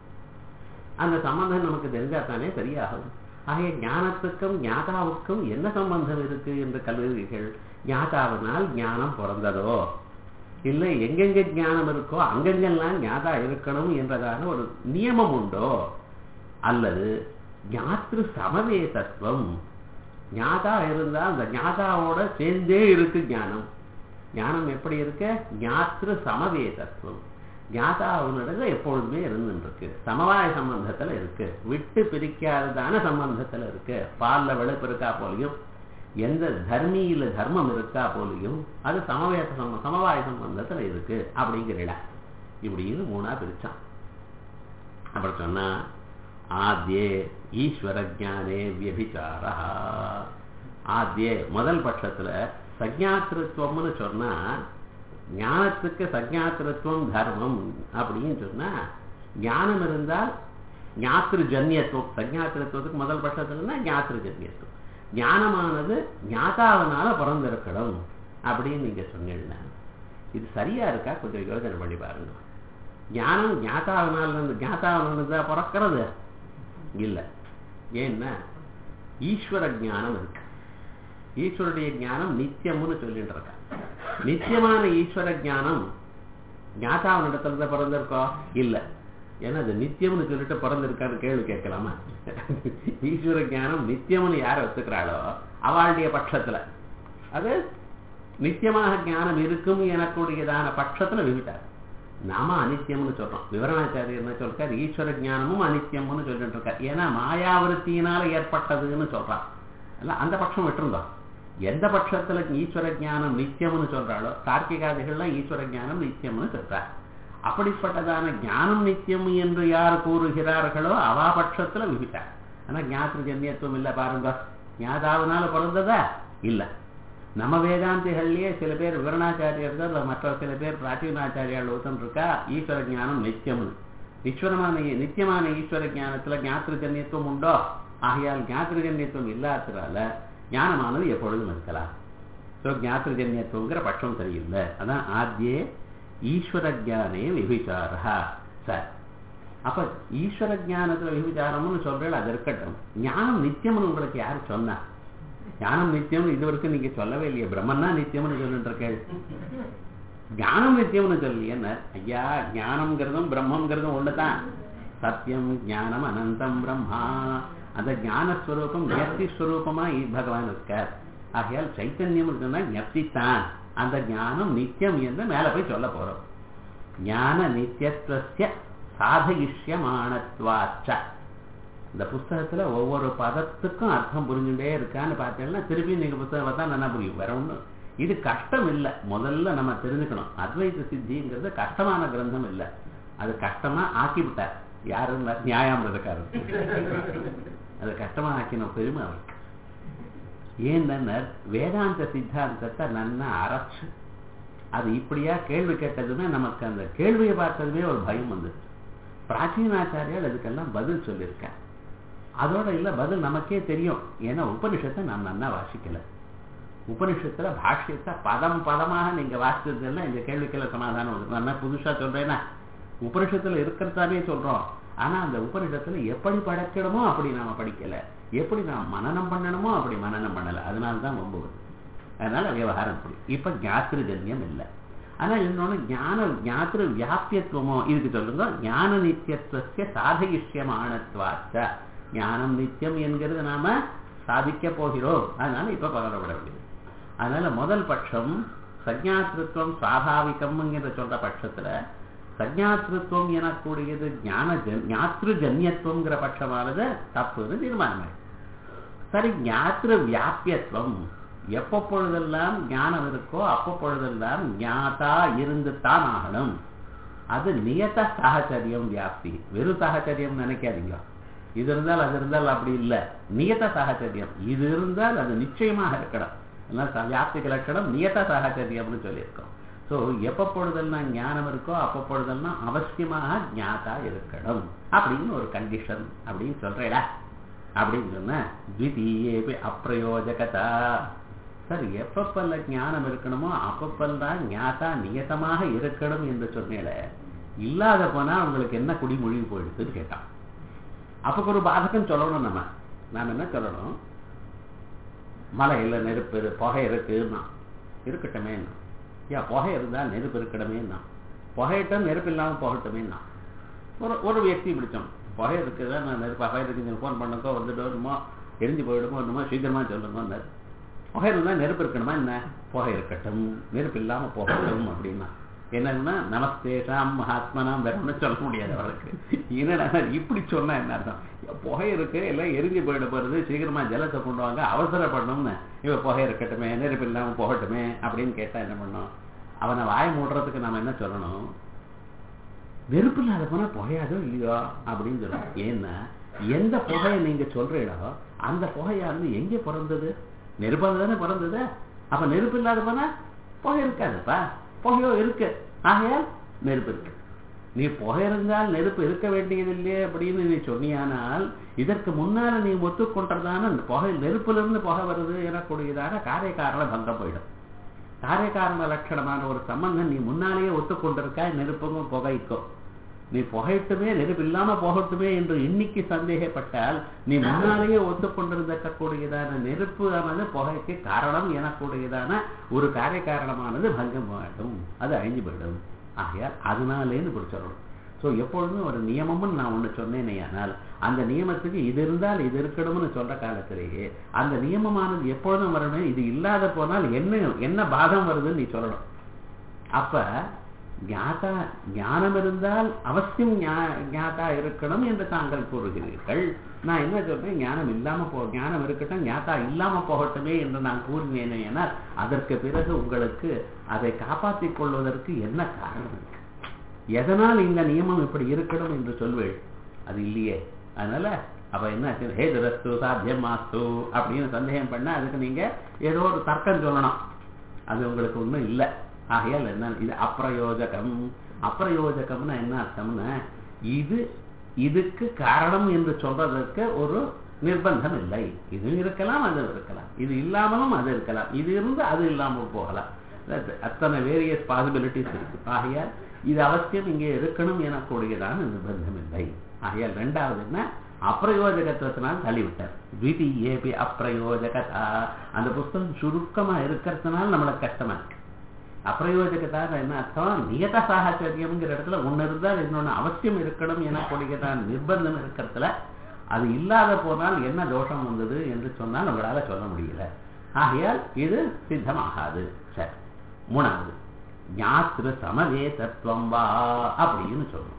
அந்த சம்பந்தம் நமக்கு தெரிஞ்சா தானே சரியாகும் ஆகிய ஞானத்துக்கும் ஞாதாவுக்கும் என்ன சம்பந்தம் இருக்கு என்று கல்லூரிகள் ஞாதாவினால் ஞானம் பிறந்ததோ இல்லை எங்கெங்க ஞானம் இருக்கோ அங்கெங்கெல்லாம் ஞாதா இருக்கணும் என்றதான ஒரு நியமம் உண்டோ அல்லது ஞாத்திரு சமவே தத்துவம் ஞாதா இருந்தா அந்த ஞாதாவோட சேர்ந்தே இருக்கு ஞானம் ஞானம் எப்படி இருக்கு ஞாத்திரு சமவே தத்துவம் ஞாதா அவனிடத்துல எப்பொழுதுமே இருந்துட்டு இருக்கு சமவாய சம்பந்தத்துல இருக்கு விட்டு பிரிக்காததான சம்பந்தத்துல இருக்கு பால்ல வெளுப்பு இருக்கா போலையும் எந்த தர்மியில தர்மம் இருக்கா போலையும் அது சமவேத சம்ப சமவாய சம்பந்தத்துல இருக்கு அப்படிங்கிற இடம் இப்படின்னு மூணா பிரிச்சான் அப்புறம் சொன்னா ஆத்யே ஈஸ்வர ஜானே வியபிச்சாரா ஆத்யே முதல் பட்சத்துல சஜ்ஞாத்திருத்துவம்னு சொன்னா ஞானத்துக்கு சஜ்ஞாத்திருத்துவம் தர்மம் அப்படின்னு சொன்னா ஞானம் இருந்தால் ஞாத்திரு ஜன்யத்துவம் சஜ்ஞாத்திருத்துவத்துக்கு முதல் பட்சத்துலன்னா ஞாத்திரு ஜன்யத்துவம் ஞானமானது ஞாதாவனால பிறந்திருக்கணும் அப்படின்னு நீங்க சொன்னீங்க இது சரியா இருக்கா கொஞ்சம் யோசனை பண்ணி பாருங்க ஞானம் ஞாதாவனால் இருந்து ஞாதாவனால் தான் பிறக்கிறது இல்ல ஏன்னா ஈஸ்வர ஞானம் இருக்கு ஈஸ்வருடைய ஞானம் நித்தியம்னு சொல்லிட்டு இருக்க நித்தியமான ஈஸ்வர ஞானம் ஞாதாவன் இடத்துல தான் பிறந்திருக்கோ இல்ல ஏன்னா அது நித்தியம்னு சொல்லிட்டு பிறந்திருக்கான்னு கேள்வி கேட்கலாமா ஈஸ்வர ஞானம் நித்தியம்னு யார் ஒத்துக்கிறாளோ அவளுடைய பட்சத்துல அது நித்தியமாக ஞானம் இருக்கும் எனக்கூடியதான பட்சத்துல விவிட்டார் நாம அனித்தியம்னு சொல்றோம் விவரணாச்சாரியர் என்ன சொல்றார் ஈஸ்வர ஞானமும் அனித்தியம்னு சொல்லிட்டு இருக்கார் ஏன்னா மாயாவிருத்தியினால ஏற்பட்டதுன்னு சொல்றான் அல்ல அந்த பட்சம் விட்டுருந்தோம் எந்த பட்சத்துல ஈஸ்வர ஞானம் நித்தியம்னு சொல்றாளோ தார்க்கிகாதிகள்லாம் ஈஸ்வர ஞானம் நித்தியம்னு சொல்றார் அப்படிப்பட்டதான ஞானம் நித்தியம் என்று யார் கூறுகிறார்களோ அவா பட்சத்துல விபிச்சார் ஆனா ஞாத்திரு ஜன்யத்துவம் இல்ல பாருங்க ஞாதாவனால பிறந்ததா இல்ல நம்ம வேதாந்திகள்லயே சில பேர் விவரணாச்சாரியர்கள் மற்ற சில பேர் பிராச்சீனாச்சாரியால் ஒருத்தன் இருக்கா ஈஸ்வர ஞானம் நித்தியம்னு ஈஸ்வரமான நித்தியமான ஈஸ்வர ஞானத்துல ஞாத்திரு ஜன்யத்துவம் உண்டோ ஆகையால் ஞாத்திரு ஜன்யத்துவம் இல்லாததுனால ஞானமானது எப்பொழுதும் இருக்கலாம் ஸோ ஞாத்திரு ஜன்யத்துவங்கிற பட்சம் சரியில்லை அதான் ஆத்தியே ஈஸ்வர ஜானே விபிச்சாரா சார் அப்ப ஈஸ்வர ஜானத்துல விபிச்சாரம்னு சொல்றேன் அது இருக்கட்டும் ஞானம் நித்தியம்னு உங்களுக்கு யாரு சொன்னா ஞானம் நித்தியம்னு இது வரைக்கும் நீங்க சொல்லவே இல்லையே பிரம்மன்னா நித்தியம்னு சொல்லிட்டு இருக்கேன் ஞானம் நித்தியம்னு சொல்லலையே ஐயா ஞானம்ங்கிறதும் பிரம்மங்கிறதும் ஒண்ணுதான் சத்தியம் ஞானம் அனந்தம் பிரம்மா அந்த ஞானஸ்வரூபம் ஞப்தி ஸ்வரூபமா பகவான் இருக்கார் ஆகையால் சைத்தன்யம் இருக்குன்னா ஞப்தித்தான் அந்த ஞானம் நித்தியம் என்று மேல போய் சொல்ல போறோம் ஞான நித்தியத்துவசிய சாதகிஷ்யமானத்வாச்ச இந்த புஸ்தகத்துல ஒவ்வொரு பதத்துக்கும் அர்த்தம் புரிஞ்சுட்டே இருக்கான்னு பார்த்தீங்கன்னா திருப்பி நீங்க புத்தகம் பார்த்தா நல்லா புரியும் வேற ஒண்ணு இது கஷ்டம் இல்லை முதல்ல நம்ம தெரிஞ்சுக்கணும் அத்வைத சித்திங்கிறது கஷ்டமான கிரந்தம் இல்லை அது கஷ்டமா ஆக்கிவிட்டார் யாரும் நியாயாமிரதக்காரர் அது கஷ்டமா ஆக்கின பெருமை அவருக்கு ஏன்னா வேதாந்த சித்தாந்தத்தை நன்னா அரைச்சு அது இப்படியா கேள்வி கேட்டதுமே நமக்கு அந்த கேள்வியை பார்த்ததுமே ஒரு பயம் வந்துச்சு பிராச்சீனாச்சாரியால் அதுக்கெல்லாம் பதில் சொல்லியிருக்கேன் அதோட இல்ல பதில் நமக்கே தெரியும் ஏன்னா உபனிஷத்தை நான் நன்னா வாசிக்கல உபனிஷத்துல பாஷ்யத்தை பதம் பதமாக நீங்க வாசிச்சதுன்னா இந்த கேள்விக்கெல்லாம் சமாதானம் வந்து நான் புதுசா சொல்றேன்னா உபனிஷத்துல இருக்கிறதாவே சொல்றோம் ஆனா அந்த உபனிஷத்துல எப்படி படைக்கணுமோ அப்படி நாம படிக்கல எப்படி நாம் மனநம் பண்ணணுமோ அப்படி மனநம் பண்ணல அதனால்தான் ஒம்புவது அதனால விவகாரம் புரி இப்ப ஞாத்திரு ஜன்யம் இல்லை ஆனா இன்னொன்னு ஞான ஞாத்திரு வியாபியத்துவமோ இதுக்கு சொல்லுங்க ஞான நித்தியத்துவசிய சாதகிஷ்யமானத்வாச்ச ஞானம் நித்தியம் என்கிறது நாம சாதிக்க போகிறோம் அதனால இப்ப பகலப்பட வேண்டியது அதனால முதல் பட்சம் சஜாத்திருத்துவம் சுவாபாவிகம்ங்கிற சொல்ற பட்சத்துல சஜாத்திருத்துவம் எனக்கூடியது ஞான ஞாத்திரு ஜன்யத்துவங்கிற பட்சமானது தப்புன்னு தீர்மானம் சரி ஞாத்திரு வியாபியத்துவம் எப்ப பொழுதெல்லாம் ஞானம் இருக்கோ அப்ப பொழுதெல்லாம் ஞாதா இருந்துத்தான் ஆகணும் அது நியத சாகச்சரியம் வியாப்தி வெறும் சாகச்சரியம் நினைக்காதீங்க இது இருந்தால் அது இருந்தால் அப்படி இல்லை நியத சாகச்சரியம் இது இருந்தால் அது நிச்சயமாக இருக்கணும் வியாப்திக லட்சணம் நியத சாகச்சரியம்னு சொல்லியிருக்கோம் ஸோ எப்ப பொழுதெல்லாம் ஞானம் இருக்கோ அப்ப பொழுதெல்லாம் அவசியமாக ஞாதா இருக்கணும் அப்படின்னு ஒரு கண்டிஷன் அப்படின்னு சொல்றேடா அப்படின்னு சொன்ன த்விதீயே அப்பிரயோஜகதா சார் எப்பப்பல்ல ஞானம் இருக்கணுமோ அப்பப்பெல்லாம் ஞாதா நியதமாக இருக்கணும் என்று சொன்னேல இல்லாத போனா உங்களுக்கு என்ன குடிமொழி போயிடுதுன்னு கேட்டான் அப்ப ஒரு பாதகம் சொல்லணும் நம்ம நாம என்ன சொல்லணும் மலையில நெருப்பு புகை இருக்குன்னா இருக்கட்டுமே ஏன் புகை இருந்தா நெருப்பு இருக்கணுமேன்னா புகையிட்டம் நெருப்பு இல்லாம போகட்டுமேன்னா ஒரு ஒரு வியக்தி பிடிச்சோம் புகை இருக்குதா நான் நெருப்பு புகை இருக்கு ஃபோன் பண்ணுக்கோ வந்துட்டு வருமோ எரிஞ்சு போயிடுமோ என்னமோ சீக்கிரமா சொல்லுங்க புகை இருந்தா நெருப்பு இருக்கணுமா என்ன புகை இருக்கட்டும் நெருப்பு இல்லாம போகட்டும் அப்படின்னா என்னன்னா நமஸ்தேஷாம் மகாத்மனாம் வேற ஒன்றும் சொல்ல முடியாது அவருக்கு என்னடா இப்படி சொன்னா என்ன அர்த்தம் புகை இருக்கு எல்லாம் எரிஞ்சு போயிட போறது சீக்கிரமா ஜலத்தை கொண்டு வாங்க அவசரப்படணும்னு இவ புகை இருக்கட்டுமே நெருப்பு இல்லாம போகட்டுமே அப்படின்னு கேட்டா என்ன பண்ணும் அவனை வாய மூடுறதுக்கு நாம என்ன சொல்லணும் நெருப்பு இல்லாத போனா புகையாதோ இல்லையோ அப்படின்னு சொல்லணும் ஏன்னா எந்த புகையை நீங்க சொல்றீங்களோ அந்த புகையானது எங்க பிறந்தது நெருப்பாக தானே பிறந்தது அப்ப நெருப்பு இல்லாத போனா புகை இருக்காதுப்பா புகையோ இருக்கு ஆகையால் நெருப்பு இருக்கு நீ புகை இருந்தால் நெருப்பு இருக்க வேண்டியது இல்லையே அப்படின்னு நீ சொன்னியானால் இதற்கு முன்னால நீ ஒத்துக்கொண்டதான புகை நெருப்புல இருந்து புகை வருது எனக்கூடியதான காரியக்காரண பங்கம் போயிடும் காரியக்காரண லட்சணமான ஒரு சம்பந்தம் நீ முன்னாலேயே ஒத்துக்கொண்டிருக்காய் நெருப்புக்கும் புகைக்கும் நீ புகைட்டுமே நெருப்பு இல்லாம போகட்டுமே என்று இன்னைக்கு சந்தேகப்பட்டால் நீ முன்னாலேயே ஒத்துக்கொண்டிருந்தக்கூடியதான நெருப்பு ஆனது புகைக்கு காரணம் எனக்கூடியதான ஒரு காரிய காரணமானது பங்கம் ஆகிடும் அது அழிஞ்சு போயிடும் ஆகையால் அதனாலேன்னு இப்படி சொல்லணும் ஸோ எப்பொழுதும் ஒரு நியமம்னு நான் ஒன்று சொன்னேனே ஆனால் அந்த நியமத்துக்கு இது இருந்தால் இது இருக்கணும்னு சொல்ற காலத்திலேயே அந்த நியமமானது எப்பொழுதும் வரணும் இது இல்லாத போனால் என்ன என்ன பாதம் வருதுன்னு நீ சொல்லணும் அப்ப ஞாதா ஞானம் இருந்தால் அவசியம் ஞா- ஞாதா இருக்கணும் என்று தாங்கள் கூறுகிறீர்கள் நான் என்ன சொல்றேன் ஞானம் இல்லாம போ ஞானம் இருக்கட்டும் ஞாதா இல்லாம போகட்டுமே என்று நான் கூறினேனே ஏனால் அதற்கு பிறகு உங்களுக்கு அதை காப்பாற்றிக் கொள்வதற்கு என்ன காரணம் இருக்கு எதனால் இந்த நியமம் இப்படி இருக்கணும் என்று சொல்வேள் அது இல்லையே அதனால அப்ப என்ன ஆச்சு? ஹே துரஸ்து சாத்தியம் மாஸ்து அப்படின்னு சந்தேகம் பண்ணா அதுக்கு நீங்க ஏதோ ஒரு தர்க்கம் சொல்லணும் அது உங்களுக்கு ஒண்ணும் இல்லை ஆகையால் என்ன இது அப்பிரயோஜகம் அப்பிரயோஜகம்னா என்ன அர்த்தம்னா இது இதுக்கு காரணம் என்று சொல்றதற்கு ஒரு நிர்பந்தம் இல்லை இது இருக்கலாம் அது இருக்கலாம் இது இல்லாமலும் அது இருக்கலாம் இது இருந்து அது இல்லாமல் போகலாம் அது அத்தனை வேரியஸ் பாசிபிலிட்டிஸ் இருக்கு ஆகையால் இது அவசியம் இங்கே இருக்கணும் எனக்கூடியதான நிர்பந்தம் இல்லை ஆகையால் ரெண்டாவது என்ன அப்பிரயோஜகத்துவத்தினால் தள்ளிவிட்டார் த்விதீயேபி அப்பிரயோஜகதா அந்த புஸ்தகம் சுருக்கமா இருக்கிறதுனால நம்மளுக்கு கஷ்டமா இருக்கு அப்பிரயோஜகத்தாக என்ன அர்த்தம் நியத சாகச்சரியம்ங்கிற இடத்துல ஒண்ணு இருந்தால் இன்னொன்னு அவசியம் இருக்கணும் எனக்கூடியதான் நிர்பந்தம் இருக்கிறதுல அது இல்லாத போனால் என்ன தோஷம் வந்தது என்று சொன்னால் உங்களால சொல்ல முடியல ஆகையால் இது சித்தமாகாது சரி மூணாவது ஞாத்திரு சமவே தத்துவம் வா அப்படின்னு சொல்லணும்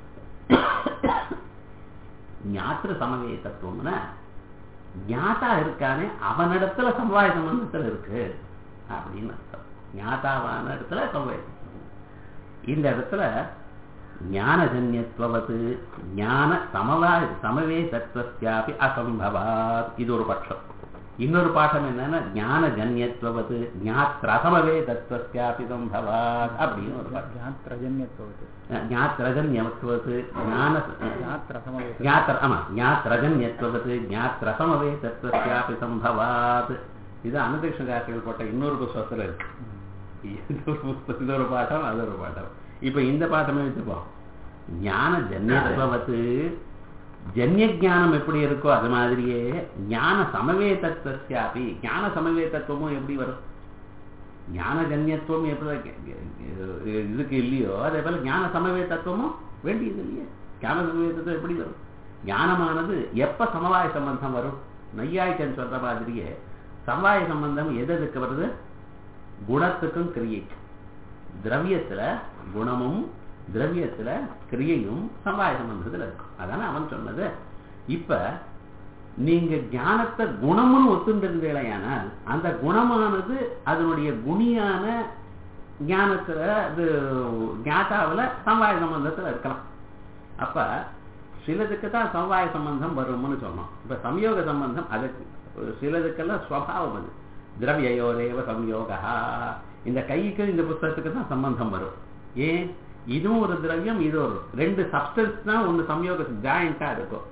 ஞாத்திரு சமவே தத்துவம்னா ஞாதா இருக்கானே அவனிடத்துல சமுதாய சம்பந்தத்தில் இருக்கு அப்படின்னு அர்த்தம் ஞாதாவான இடத்துல சமுதாய இந்த இடத்துல ஞானஜன்யத்துவது ஞான சமவாய சமவே தத்துவஸ்யாபி அசம்பவாத் இது ஒரு பட்சம் இன்னொரு பாடம் என்னன்னா ஞானஜன்யத்துவது ஞாத்ரசமவே தத்துவஸ்யாபி சம்பவாத் அப்படின்னு ஒரு பாடம் ஞாத்ரஜன்யத்துவது ஞாத்ரஜன்யத்துவது ஞான ஞாத்ரசமவே ஞாத்திர ஆமா ஞாத்ரஜன்யத்துவது ஞாத்ரசமவே தத்துவஸ்யாபி சம்பவாத் இது அனுதேஷகாக்கள் போட்ட இன்னொரு புஸ்தகத்துல இருக்கு இது ஒரு புஸ்தகம் இது ஒரு பாடம் அது ஒரு பாடம் இப்ப இந்த பாட்டமே வச்சுப்போம் ஞான ஜன்யத்துவத்து ஜன்ய ஞானம் எப்படி இருக்கோ அது மாதிரியே ஞான சமவே தத்துவஸ்யாபி ஞான சமவே தத்துவமும் எப்படி வரும் ஞான ஜன்யத்துவம் எப்படி இதுக்கு இல்லையோ அதே போல ஞான சமவே தத்துவமும் வேண்டியது இல்லையே ஞான சமவே தத்துவம் எப்படி வரும் ஞானமானது எப்ப சமவாய சம்பந்தம் வரும் நையாய்க்கன் சொல்ற மாதிரியே சமவாய சம்பந்தம் எது எதுக்கு வருது குணத்துக்கும் கிரியைக்கும் திரவியத்துல குணமும் திரவியத்துல கிரியையும் சமவாய சம்பந்தத்துல இருக்கும் அதானே அவன் சொன்னது இப்ப நீங்க ஞானத்தை குணம்னு ஒத்துண்டிருந்தீங்களேயானால் அந்த குணமானது அதனுடைய குணியான ஞானத்துல அது ஞாதாவில் சமவாய சம்பந்தத்துல இருக்கலாம் அப்ப சிலதுக்கு தான் சமவாய சம்பந்தம் வரும்னு சொன்னோம் இப்ப சம்யோக சம்பந்தம் அதுக்கு சிலதுக்கெல்லாம் ஸ்வபாவம் அது திரவியோரேவ சம்யோகா இந்த கைக்கு இந்த புஸ்தகத்துக்கு தான் சம்பந்தம் வரும் ஏன் இதுவும் ஒரு திரவியம் இது ஒரு ரெண்டு சப்ஸ்டன்ஸ் தான் ஒன்று சம்யோக ஜாயிண்டா இருக்கும்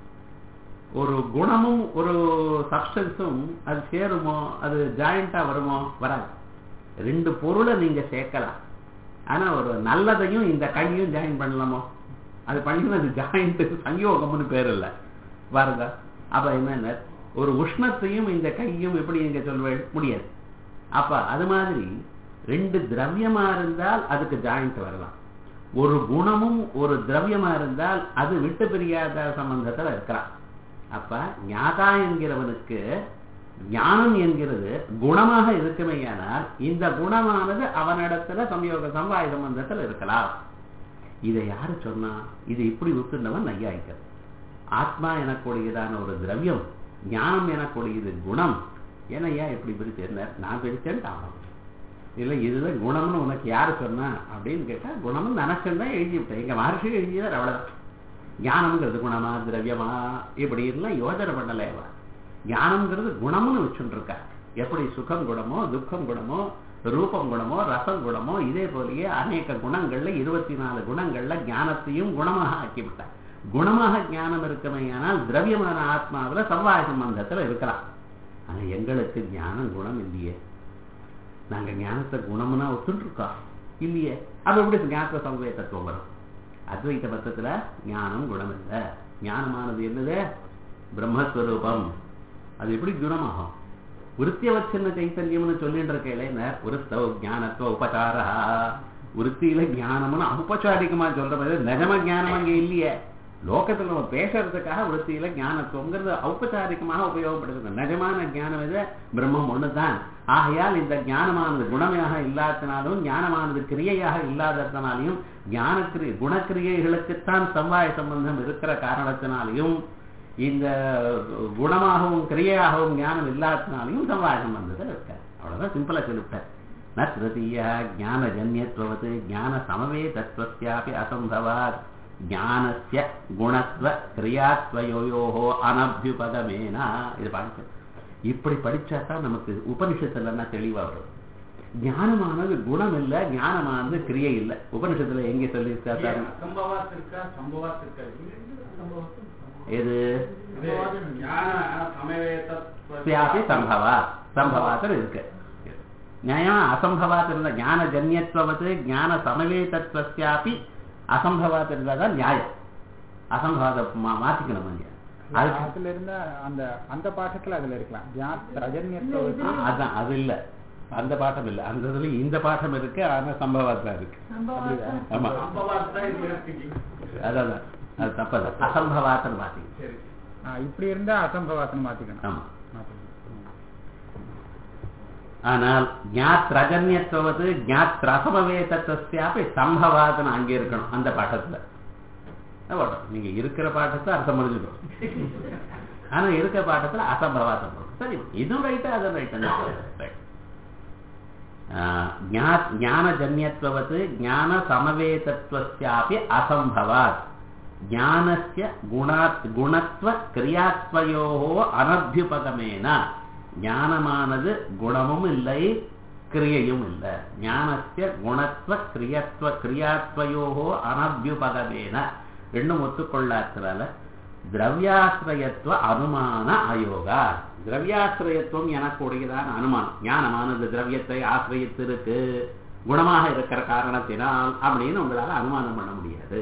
ஒரு குணமும் ஒரு சப்ஸ்டன்ஸும் அது சேருமோ அது ஜாயிண்டா வருமோ வராது ரெண்டு பொருளை நீங்க சேர்க்கலாம் ஆனா ஒரு நல்லதையும் இந்த கையும் ஜாயின் பண்ணலாமோ அது பண்ணினா அது ஜாயிண்ட் சங்கயோகம்னு பேர் இல்லை பாருங்க அப்ப என்னென்ன ஒரு உஷ்ணத்தையும் இந்த கையும் எப்படி நீங்க சொல்வேன் முடியாது அப்ப அது மாதிரி ரெண்டு திரவியமா இருந்தால் அதுக்கு ஜாயிண்ட் வரலாம் ஒரு குணமும் ஒரு திரவியமா இருந்தால் அது விட்டு பிரியாத சம்பந்தத்துல இருக்கலாம் அப்ப ஞாதா என்கிறவனுக்கு ஞானம் என்கிறது குணமாக இருக்குமேயானால் இந்த குணமானது அவனிடத்துல சம்யோக சம்பாய சம்பந்தத்தில் இருக்கலாம் இதை யாரு சொன்னா இது இப்படி ஒத்துண்டவன் நையாய்க்கிறது ஆத்மா எனக்கூடியதான ஒரு திரவியம் ஞானம் எனக்கூடியது குணம் ஏனையா இப்படி பிரிச்சேன் நான் பிரிச்சேன் ஆமாம் இல்லை இதுதான் குணம்னு உனக்கு யாரு சொன்னா அப்படின்னு கேட்டா குணம்னு நினைச்சுன்னா எழுதி விட்டேன் எங்க மகர்ஷி எழுதியதார் அவ்வளவுதான் ஞானம்ங்கிறது குணமா திரவியமா இப்படி எல்லாம் யோஜனை பண்ணலேவா ஞானம்ங்கிறது குணம்னு வச்சுட்டு இருக்கா எப்படி சுகம் குணமோ துக்கம் குணமோ ரூபம் குணமோ ரசம் குணமோ இதே போலயே அநேக குணங்கள்ல இருபத்தி நாலு குணங்கள்ல ஞானத்தையும் குணமாக ஆக்கிவிட்டார் குணமாக ஞானம் இருக்குமையானால் திரவியமான ஆத்மாவில சம்வாய சம்பந்தத்துல இருக்கலாம் ஆனா எங்களுக்கு ஞானம் குணம் இல்லையே நாங்க ஞானத்தை குணம்னா ஒத்துட்டு இருக்கோம் இல்லையே அது எப்படி ஞானத்தை சமய தத்துவம் வரும் அத்வைத பத்தத்துல ஞானம் குணம் இல்லை ஞானமானது என்னது பிரம்மஸ்வரூபம் அது எப்படி குணமாகும் விருத்தியவச்சன சைத்தன்யம்னு சொல்லிட்டு இருக்கையில விருத்தவ ஞானத்துவ உபசாரா விருத்தியில ஞானம்னு ஔபச்சாரிகமா சொல்ற மாதிரி நிஜம ஞானம் அங்க இல்லையே லோகத்துல நம்ம பேசுறதுக்காக விருத்தியில ஞானத்துவங்கிறது ஔபச்சாரிகமாக உபயோகப்படுகிறது நிஜமான ஞானம் இது பிரம்மம் ஒண்ணுதான் ஆகையால் இந்த ஞானமானது குணமாக இல்லாதனாலும் ஞானமானது கிரியையாக இல்லாததனாலையும் ஞானக்கிரிய குணக்கிரியைகளுக்குத்தான் சம்வாய சம்பந்தம் இருக்கிற காரணத்தினாலையும் இந்த குணமாகவும் கிரியையாகவும் ஞானம் இல்லாதனாலையும் சம்வாய சம்பந்தத்தில் இருக்கார் அவ்வளவுதான் சிம்பிளா சொல்லிவிட்டார் ந திருத்தீய ஞானஜன்யத்வது ஞான சமவே தத்துவஸ்யாபி அசம்பவாத் ஞானஸ்ய குணத்வ கிரியாத்வயோயோஹோ அனபியுபதமேனா இது படிச்சோம் இப்படி படிச்சா தான் நமக்கு உபனிஷத்துல என்ன தெளிவா வரும் ஞானமானது குணம் இல்ல ஞானமானது கிரியை இல்ல உபனிஷத்துல எங்க சொல்லியிருக்கா சார் அசம்பவாத் இருக்கா சம்பவாத் இருக்கா இது எது ஞான சமவேத சியாபி சம்பவா சம்பவாத்தர் இருக்கு நியாயம் அசம்பவாத் இருந்த ஞான ஜன்யத்துவது ஞான சமவேதத்வஸ்யாபி அசம்பவாத் இருந்தா தான் நியாயம் அசம்பவாத மா- மாத்திக்கணும் இங்க. அதுக்கு அதுல இருந்தா அந்த அந்த பாட்டத்துல அதுல இருக்கலாம் ஜாத் ரஜன்யத்துவ அதான் அது இல்ல அந்த பாட்டம் இல்ல அந்த இதுல இந்த பாட்டம் இருக்கு ஆனா சம்பவாத் தான் இருக்கு ஆமா சம்பவாத் தான் இது இருக்கு அதான் அது தப்பது அசம்பவாத்தன் மாத்தி சரி இப்படி இருந்தா அசம்பவாசனம் மாத்திக்கணும் ஆமா மாத்திக்கணும். ம். ஆனால் ஞாத் ரஜன்யத்துவது ஞாத் ரசமவேதத்வஸ்யாபி சம்பவாதன் அங்க இருக்கணும் அந்த பாட்டத்துல அதான் பாட்டம். நீங்க இருக்கிற பாட்டத்தை அர்த்தம் முடிஞ்சிடும் ஆனா இருக்கிற பாட்டத்துல அசம்பவாதம் வரும். சரி இதுவும் ரைட்டு அதுவும் ரைட்டு ஞானஜன்யத்துவது ஞான சமவேதத்வஸ்யாபி அசம்பவாத் ஞானஸ்ய குணாத் குணத்வ கிரியாத்வயோகோ அனபியுபகமேன ஞானமானது குணமும் இல்லை கிரியையும் இல்லை ஞானஸ்ய குணத்வ கிரியத்வ கிரியாத்வயோகோ அனபியுபகமேன ரெண்டும் ஒத்துக்கொள்ளாதனால திரவியாசிரயத்துவ அனுமான அயோகா திரவியாசிரயத்துவம் எனக்கூடியதான அனுமானம் ஞானமானது திரவியத்தை ஆசிரியத்திருக்கு குணமாக இருக்கிற காரணத்தினால் அப்படின்னு உங்களால அனுமானம் பண்ண முடியாது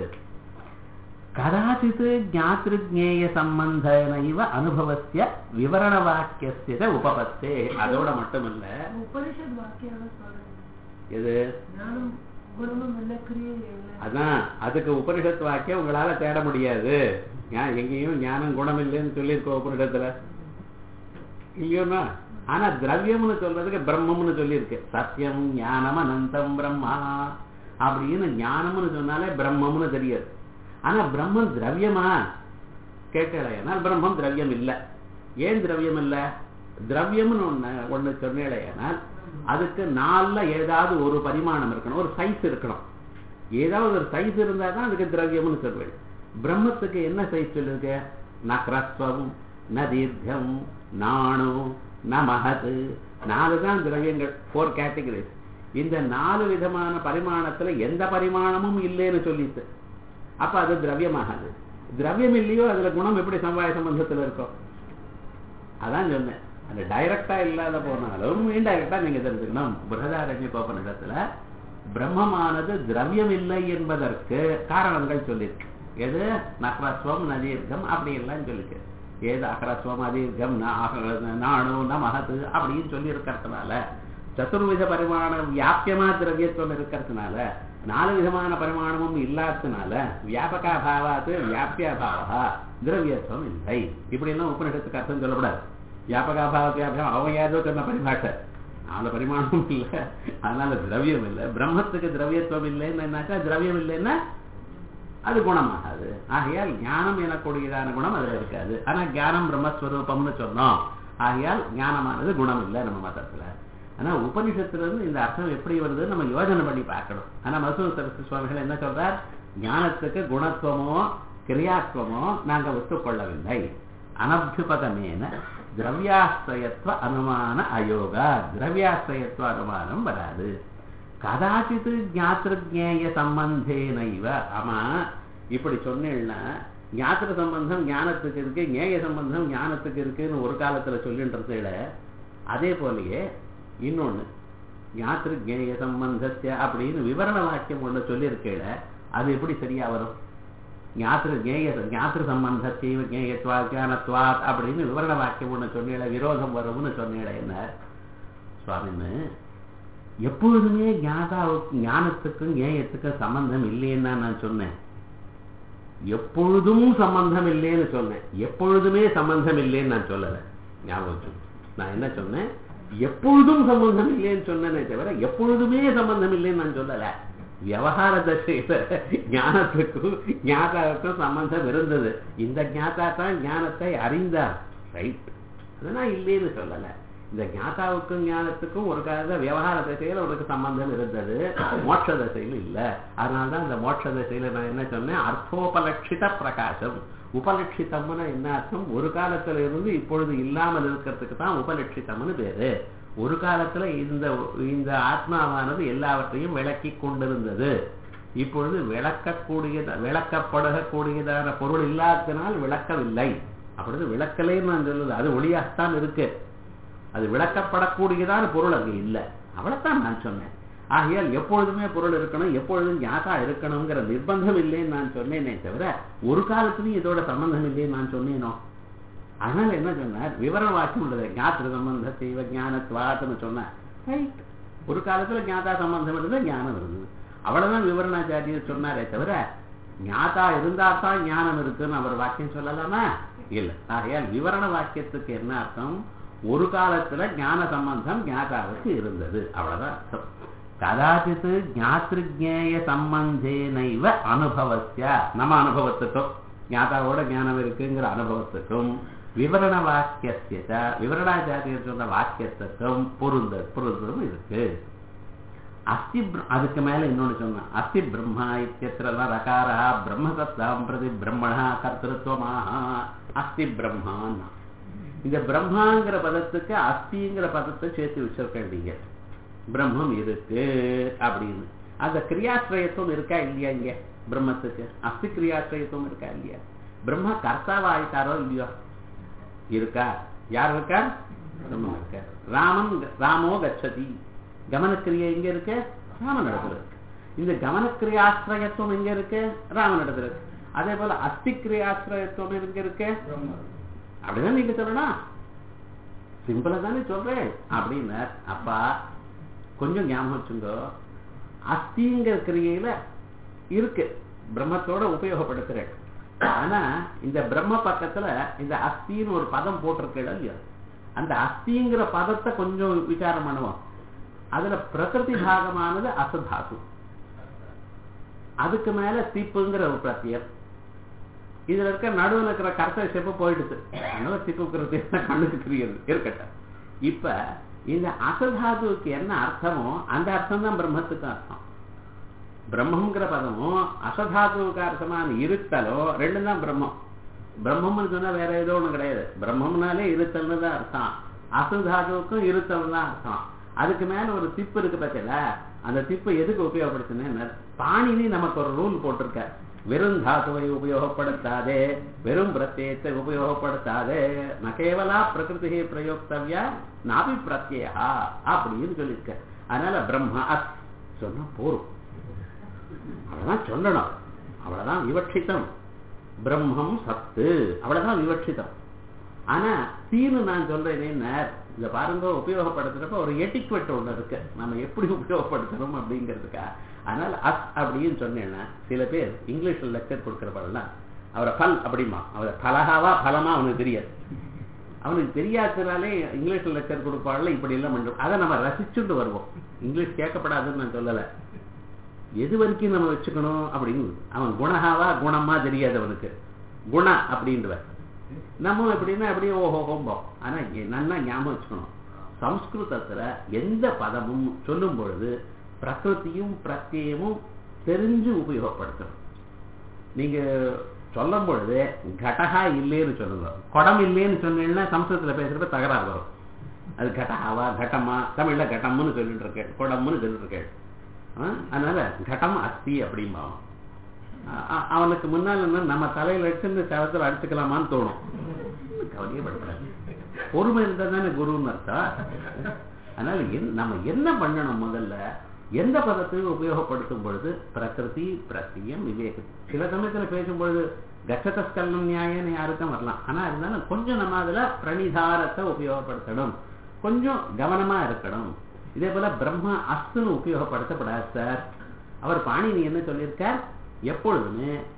கதாச்சித் ஞாத்திருஜேய சம்பந்தன இவ அனுபவசிய விவரண வாக்கியஸ்ய உபபத்தே அதோட மட்டுமல்ல உபனிஷத் வாக்கியம் சொல்றேன் இது ஞானம் குணமும் இல்லை கிரியை இல்லை அதான் அதுக்கு உபனிஷத் வாக்கியம் உங்களால தேட முடியாது ஞா- எங்கேயும் ஞானம் குணம் இல்லைன்னு சொல்லியிருக்கோம் உபனிஷத்துல இல்லையோமா ஆனா திரவியம்னு சொல்றதுக்கு பிரம்மம்னு சொல்லியிருக்கு சத்தியம் ஞானம் அனந்தம் பிரம்மா அப்படின்னு ஞானம்னு சொன்னாலே பிரம்மம்னு தெரியாது ஆனா பிரம்மம் திரவியமா கேட்கலையானால் பிரம்மம் திரவியம் இல்லை ஏன் திரவியம் இல்லை திரவியம்னு ஒண்ணு ஒண்ணு சொன்னேடையானால் அதுக்கு நாலுல ஏதாவது ஒரு பரிமாணம் இருக்கணும் ஒரு சைஸ் இருக்கணும் ஏதாவது ஒரு சைஸ் இருந்தா தான் அதுக்கு திரவியம்னு சொல்வேன் பிரம்மத்துக்கு என்ன சைஸ் சொல்லுங்க ந கிரஸ்வம் ந தீர்க்கம் நாணு ந மகது நாலு தான் திரவியங்கள் ஃபோர் கேட்டகரிஸ் இந்த நாலு விதமான பரிமாணத்துல எந்த பரிமாணமும் இல்லைன்னு சொல்லிட்டு அப்ப அது திரவியமாகாது திரவியம் இல்லையோ அதுல குணம் எப்படி சம்பாய சம்பந்தத்துல இருக்கும் அதான் சொன்னேன் அந்த டைரக்டா இல்லாத போனாலும் இன்டைரக்டா நீங்க தெரிஞ்சுக்கணும் பிரகதாரண்ய கோபனிடத்துல பிரம்மமானது திரவியம் இல்லை என்பதற்கு காரணங்கள் சொல்லியிருக்கு எது நக்ரஸ்வம் நதீர்க்கம் அப்படி எல்லாம் சொல்லிருக்கு ஏது அகரஸ்வம் அதீர்க்கம் ந- அக- நாணு ந மகத்து அப்படின்னு சொல்லி இருக்கிறதுனால சதுர்வித பரிமாணம் வியாபியமா திரவியத்துவம் இருக்கிறதுனால நாலு விதமான பரிமாணமும் இல்லாததுனால வியாபகா பாவாத்து வியாபியாபாவா திரவியத்துவம் இல்லை இப்படி எல்லாம் உபநிஷத்துக்கு அர்த்தம் சொல்லக்கூடாது வியாபகா பாவ வியாபியம் அவன் ஏதோ சொன்ன பரிபாஷை நாலு பரிமாணமும் இல்லை அதனால திரவியம் இல்லை பிரம்மத்துக்கு திரவியத்துவம் இல்லைன்னு என்னாக்கா திரவியம் இல்லைன்னா அது குணமாகாது ஆகையால் ஞானம் எனக்கூடியதான குணம் அதுல இருக்காது ஆனா ஞானம் பிரம்மஸ்வரூபம்னு சொன்னோம் ஆகையால் ஞானமானது குணம் இல்லை நம்ம மதத்துல ஆனா உபனிஷத்துல இருந்து இந்த அர்த்தம் எப்படி வருதுன்னு நம்ம யோஜனை பண்ணி பார்க்கணும் ஆனா மசூ சரஸ்வதி சுவாமிகள் என்ன சொல்றார் ஞானத்துக்கு குணத்துவமோ கிரியாத்துவமோ நாங்க ஒத்துக்கொள்ளவில்லை அனபியுபதமேன திரவியாஸ்ரயத்துவ அனுமான அயோகா திரவியாஸ்ரயத்துவ அனுமானம் வராது கதாச்சித் ஞாத்திருஜேய சம்பந்தேனைவ ஆமா இப்படி சொன்னேன்னா ஞாத்திர சம்பந்தம் ஞானத்துக்கு இருக்கு ஞேய சம்பந்தம் ஞானத்துக்கு இருக்குன்னு ஒரு காலத்துல சொல்லின்றதுல அதே போலயே இன்னொன்னு ஞாத்திரு ஞேய சம்பந்தத்திய அப்படின்னு விவரண வாக்கியம் ஒண்ணு சொல்லியிருக்கேல அது எப்படி சரியா வரும் ஞாத்திரு ஞேய ஞாத்திரு சம்பந்தத்தையும் ஞேயத்வா ஞானத்வாத் அப்படின்னு விவரண வாக்கியம் ஒண்ணு சொன்னேல விரோதம் வரும்னு சொன்னேல என்ன சுவாமின்னு எப்பொழுதுமே ஞாதாவுக்கு ஞானத்துக்கும் ஞேயத்துக்கும் சம்பந்தம் இல்லைன்னு நான் சொன்னேன் எப்பொழுதும் சம்பந்தம் இல்லைன்னு சொன்னேன் எப்பொழுதுமே சம்பந்தம் இல்லைன்னு நான் சொல்லல ஞாபகம் வச்சுக்கோ. நான் என்ன சொன்னேன் எப்பொழுதும் சம்பந்தம் இல்லைன்னு சொன்னேனே தவிர எப்பொழுதுமே சம்பந்தம் இல்லைன்னு நான் சொல்லல விவகார தசையில ஞானத்துக்கும் ஞாதாவுக்கும் சம்பந்தம் இருந்தது இந்த ஞாதா தான் ஞானத்தை அறிந்தார் ரைட் அதை நான் இல்லைன்னு சொல்லல இந்த ஞாதாவுக்கும் ஞானத்துக்கும் ஒரு காலத்துல விவகார தசையில உனக்கு சம்பந்தம் இருந்தது மோட்ச தசையில இல்ல அதனாலதான் இந்த மோட்ச தசையில நான் என்ன சொன்னேன் அர்த்தோபலட்சித பிரகாசம் உபலட்சிதம்னு என்ன அர்த்தம் ஒரு காலத்துல இருந்து இப்பொழுது இல்லாமல் இருக்கிறதுக்கு தான் உபலட்சிதம்னு பேரு ஒரு காலத்துல இந்த இந்த ஆத்மாவானது எல்லாவற்றையும் விளக்கி கொண்டிருந்தது இப்பொழுது விளக்கக்கூடியத விளக்கப்படக்கூடியதான பொருள் இல்லாததினால் விளக்கவில்லை அப்பொழுது விளக்கலைன்னு நான் சொல்லுது அது ஒளியாகத்தான் இருக்கு அது விளக்கப்படக்கூடியதான பொருள் அங்கே இல்லை அவ்வளவுதான் நான் சொன்னேன் ஆகையால் எப்பொழுதுமே பொருள் இருக்கணும் எப்பொழுதும் ஞாதா இருக்கணுங்கிற நிர்பந்தம் இல்லைன்னு நான் சொன்னேனே தவிர ஒரு காலத்துலயும் இதோட சம்பந்தம் இல்லைன்னு நான் சொன்னேனோ அதனால என்ன சொன்னார் விவரண வாக்கியம் உள்ளது ஞாத்திர சம்பந்த செய்வ ஞானத்வாத்துன்னு சொன்னார் ரைட் ஒரு காலத்துல ஞாதா சம்பந்தம் இருந்தது ஞானம் இருந்தது அவ்வளவுதான் விவரணாச்சாரியர் சொன்னாரே தவிர ஞாதா இருந்தா தான் ஞானம் இருக்குன்னு அவர் வாக்கியம் சொல்லலாமா இல்ல ஆகையால் விவரண வாக்கியத்துக்கு என்ன அர்த்தம் ஒரு காலத்துல ஞான சம்பந்தம் ஞாதாவுக்கு இருந்தது அவ்வளவுதான் அர்த்தம் கதாச்சித் ஞாத்திருஜேய சம்பந்தேனைவ அனுபவத்திய நம்ம அனுபவத்துக்கும் ஞாதாவோட ஞானம் இருக்குங்கிற அனுபவத்துக்கும் விவரண வாக்கியத்தை விவரணாச்சாரியர் சொன்ன வாக்கியத்துக்கும் பொருந்த பொருந்தும் இருக்கு அஸ்தி பிர- அதுக்கு மேல இன்னொன்னு சொன்ன அஸ்தி பிரம்மா இத்தியத்திரலாம் ரகாரா பிரம்மசத்தாம் பிரதி பிரம்மணா கர்த்திருவமாக அஸ்தி பிரம்மான்னா இந்த பிரம்மாங்கிற பதத்துக்கு அஸ்திங்கிற பதத்தை சேர்த்து வச்சிருக்கேன் நீங்க பிரம்மம் இருக்கு அப்படின்னு அந்த கிரியாசிரயத்துவம் இருக்கா இல்லையா இங்க பிரம்மத்துக்கு அஸ்தி கிரியாசிரயத்துவம் இருக்கா இல்லையா பிரம்மா கர்த்தாவா ஆயிட்டாரோ இல்லையோ இருக்கா யார் இருக்கா பிரம்மம் இருக்க ராமன் ராமோ கச்சதி கமனக்கிரியை எங்க இருக்கு ராமன் இடத்துல இருக்கு இந்த கவனக்கிரியாசிரயத்துவம் எங்க இருக்கு ராமன் இடத்துல இருக்கு அதே போல அஸ்தி கிரியாசிரயத்துவம் எங்க இருக்கு அப்படிதான் நீங்க சொல்லணும் சிம்பிளா தானே சொல்றேன் அப்படின்னார் அப்பா கொஞ்சம் ஞாபகம் வச்சுங்க அஸ்திங்கிற கிரியையில இருக்கு பிரம்மத்தோட உபயோகப்படுத்துறேன் ஆனா இந்த பிரம்ம பக்கத்துல இந்த அஸ்தின்னு ஒரு பதம் போட்டிருக்கேன் இல்லையா அந்த அஸ்திங்கிற பதத்தை கொஞ்சம் விசாரம் பண்ணுவோம் அதுல பிரகிருதி பாகமானது அசதாசு அதுக்கு மேல திப்புங்கிற ஒரு பிரத்தியம் இதுல இருக்க நடுவுல இருக்கிற கர்த்த செப்பு போயிடுது அதனால திப்புங்கிறது கண்ணுக்கு தெரியுது இருக்கட்டும் இப்ப இந்த அசதாதுவுக்கு என்ன அர்த்தமோ அந்த அர்த்தம் தான் பிரம்மத்துக்கு அர்த்தம் பிரம்மங்கிற பதமும் அசதாதுவுக்கு அர்த்தமான இருத்தலோ ரெண்டும் தான் பிரம்மம் பிரம்மம்னு சொன்னா வேற ஏதோ ஒண்ணு கிடையாது பிரம்மம்னாலே இருத்தல்னு தான் அர்த்தம் அசுதாதுவுக்கும் இருத்தல் தான் அர்த்தம் அதுக்கு மேல ஒரு திப்பு இருக்கு பார்த்தல அந்த திப்பு எதுக்கு உபயோகப்படுத்தினேன் பாணினி நமக்கு ஒரு ரூல் போட்டிருக்க வெறும் தாத்துவை உபயோகப்படுத்தாதே வெறும் பிரத்யத்தை உபயோகப்படுத்தாதே ந கேவலா பிரகிருதி பிரயோக்தவ்யா நாபி பிரத்யா அப்படின்னு சொல்லியிருக்க அதனால பிரம்ம அஸ் சொன்னா போரும் அவ்வளவுதான் சொல்லணும் அவ்வளவுதான் விவட்சிதம் பிரம்மம் சத்து அவ்வளவுதான் விவட்சிதம் ஆனா சீனு நான் சொல்றேன் இந்த பாருங்க உபயோகப்படுத்துறப்ப ஒரு எட்டிக்வெட் ஒண்ணு இருக்கு நம்ம எப்படி உபயோகப்படுத்தணும் அப்படிங்கிறதுக்கா அதனால அஸ் அப்படின்னு சொன்னேன்னா சில பேர் இங்கிலீஷ்ல லெக்சர் கொடுக்கறப்பெல்லாம் அவரை பல் அப்படிமா அவரை பலகாவா பலமா அவனுக்கு தெரியாது அவனுக்கு தெரியாததுனாலே இங்கிலீஷ்ல லெக்சர் கொடுப்பாள்ல இப்படி எல்லாம் பண்றோம் அதை நம்ம ரசிச்சுட்டு வருவோம் இங்கிலீஷ் கேட்கப்படாதுன்னு நான் சொல்லலை எது வரைக்கும் நம்ம வச்சுக்கணும் அப்படின்னு அவன் குணஹாவா குணமா தெரியாது அவனுக்கு குண அப்படின்றவன் நம்ம எப்படின்னா அப்படியே ஓஹோ ஹோம்போம் ஆனா எ- நல்லா ஞாபகம் வச்சுக்கணும் சம்ஸ்கிருதத்துல எந்த பதமும் சொல்லும் பொழுது பிரகிருதியும் பிரத்யமும் தெரிஞ்சு உபயோகப்படுத்தணும் நீங்க சொல்லும் பொழுது கடகா இல்லைன்னு சொல்லுங்க குடம் இல்லைன்னு சொன்னீங்கன்னா சம்ஸ்கிருதத்துல பேசுறப்ப தகராறு வரும் அது கடகாவா கடமா தமிழ்ல கடம்னு சொல்லிட்டு இருக்கேன் குடம்னு சொல்லிட்டு இருக்கேன் ஆ? அதனால கடம் அஸ்தி அப்படிம்பா அ- அ- அவனுக்கு முன்னால் என்ன நம்ம தலையில அடிச்சு இந்த சவத்துல அடிச்சுக்கலாமான்னு தோணும் கவலையே படப்படாது பொறுமை இருந்தா தானே குருன்னு அர்த்தம் அதனால என்- நம்ம என்ன பண்ணணும் முதல்ல எந்த பதத்தையும் உபயோகப்படுத்தும் பொழுது பிரகிருதி பிரத்தியம் விவேகம் சில சமயத்துல பேசும் பொழுது கச்சதஸ்கல்லம் நியாயம்னு யாருக்கும் வரலாம் ஆனா இருந்தாலும் கொஞ்சம் நம்ம அதுல பிரணிதாரத்தை உபயோகப்படுத்தணும் கொஞ்சம் கவனமா இருக்கணும் இதே போல பிரம்மா அஸ்துன்னு உபயோகப்படுத்தப்படாது சார் அவர் பாணினி என்ன சொல்லியிருக்கார் எப்பொழுதுமே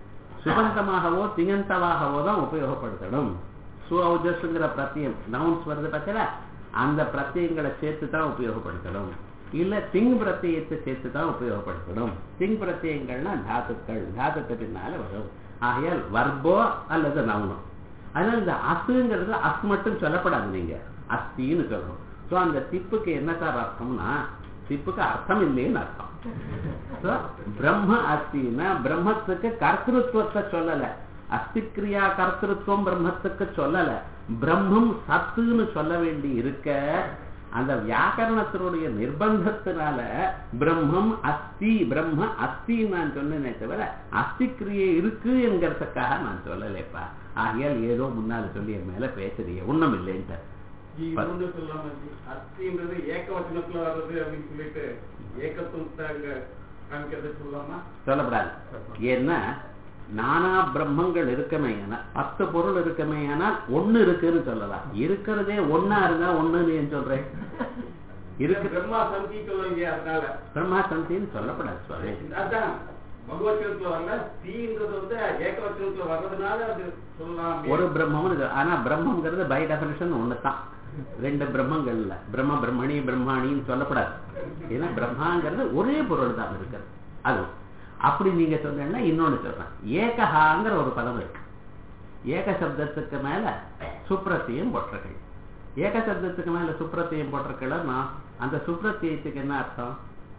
சுபந்தமாகவோ திங்கந்தமாகவோ தான் உபயோகப்படுத்தணும் சுஅஜஸ்ங்கிற பிரத்தியம் நவுன்ஸ் வருது பார்த்தீங்களா அந்த பிரத்தியங்களை சேர்த்து தான் உபயோகப்படுத்தணும் இல்ல திங் பிரத்தியத்தை சேர்த்து தான் உபயோகப்படுத்தணும் திங் பிரத்தியங்கள்னா தாத்துக்கள் தாத்துக்கு பின்னால வரும் ஆகையால் வர்போ அல்லது நவுனம் அதனால இந்த அசுங்கிறது அஸ் மட்டும் சொல்லப்படாது நீங்க அஸ்தின்னு சொல்லணும் ஸோ அந்த திப்புக்கு என்ன சார் அர்த்தம்னா திப்புக்கு அர்த்தம் இல்லைன்னு அர்த்தம் So, பிரம்ம அஸ்தின்னா பிரம்மத்துக்கு கர்த்திருவத்தை சொல்லல அஸ்திக்ரியா கர்த்திருவம் பிரம்மத்துக்கு சொல்லல பிரம்மம் சத்துன்னு சொல்ல வேண்டி இருக்க அந்த வியாக்கரணத்தினுடைய நிர்பந்தத்தினால பிரம்மம் அஸ்தி பிரம்ம அஸ்தி நான் சொன்னேனே தவிர அஸ்திக்ரியை இருக்கு என்கிறதுக்காக நான் சொல்லலைப்பா ஆகையால் ஏதோ முன்னால சொல்லி என் மேல பேசுறீங்க ஒண்ணும் இல்லைன்ட்டு இன்னொன்று சொல்லாம அஸ்தின்றது ஏக வச்சனத்துல வர்றது அப்படின்னு சொல்லிட்டு ஏகத்துவத்தை அங்க காமிக்கிறது சொல்லாமா சொல்லப்படாது ஏன்னா நானா பிரம்மங்கள் இருக்கமே ஆனால் பத்து பொருள் இருக்கமே ஆனால் ஒண்ணு இருக்குன்னு சொல்லலாம் இருக்கிறதே ஒண்ணா இருந்தா ஒண்ணுன்னு ஏன் சொல்றேன் இருக்கு பிரம்மா சந்தி சொல்லுவீங்க அதனால பிரம்மா சந்தின்னு சொல்லப்படாது சுவாமி அதான் பகவச்சனத்துல வரல தீன்றது வந்து ஏகவச்சனத்துல வர்றதுனால அது சொல்லலாம் ஒரு பிரம்மம்னு இது. ஆனா பிரம்மங்கிறது பை டெஃபினிஷன் ஒண்ணுதான் ரெண்டு பிரம்மங்கள் இல்ல பிரம்ம பிரம்மணி பிரம்மாணின்னு சொல்லப்படாது ஏன்னா பிரம்மாங்கிறது ஒரே பொருள் தான் இருக்கிறது அது அப்படி நீங்க சொன்னீங்கன்னா இன்னொன்னு சொல்றேன் ஏகஹாங்கிற ஒரு பதம் இருக்கு ஏக சப்தத்துக்கு மேல சுப்ரத்தியம் போட்டிருக்கள் ஏக சப்தத்துக்கு மேல சுப்ரத்தியம் போட்டிருக்கலன்னா அந்த சுப்ரத்தியத்துக்கு என்ன அர்த்தம்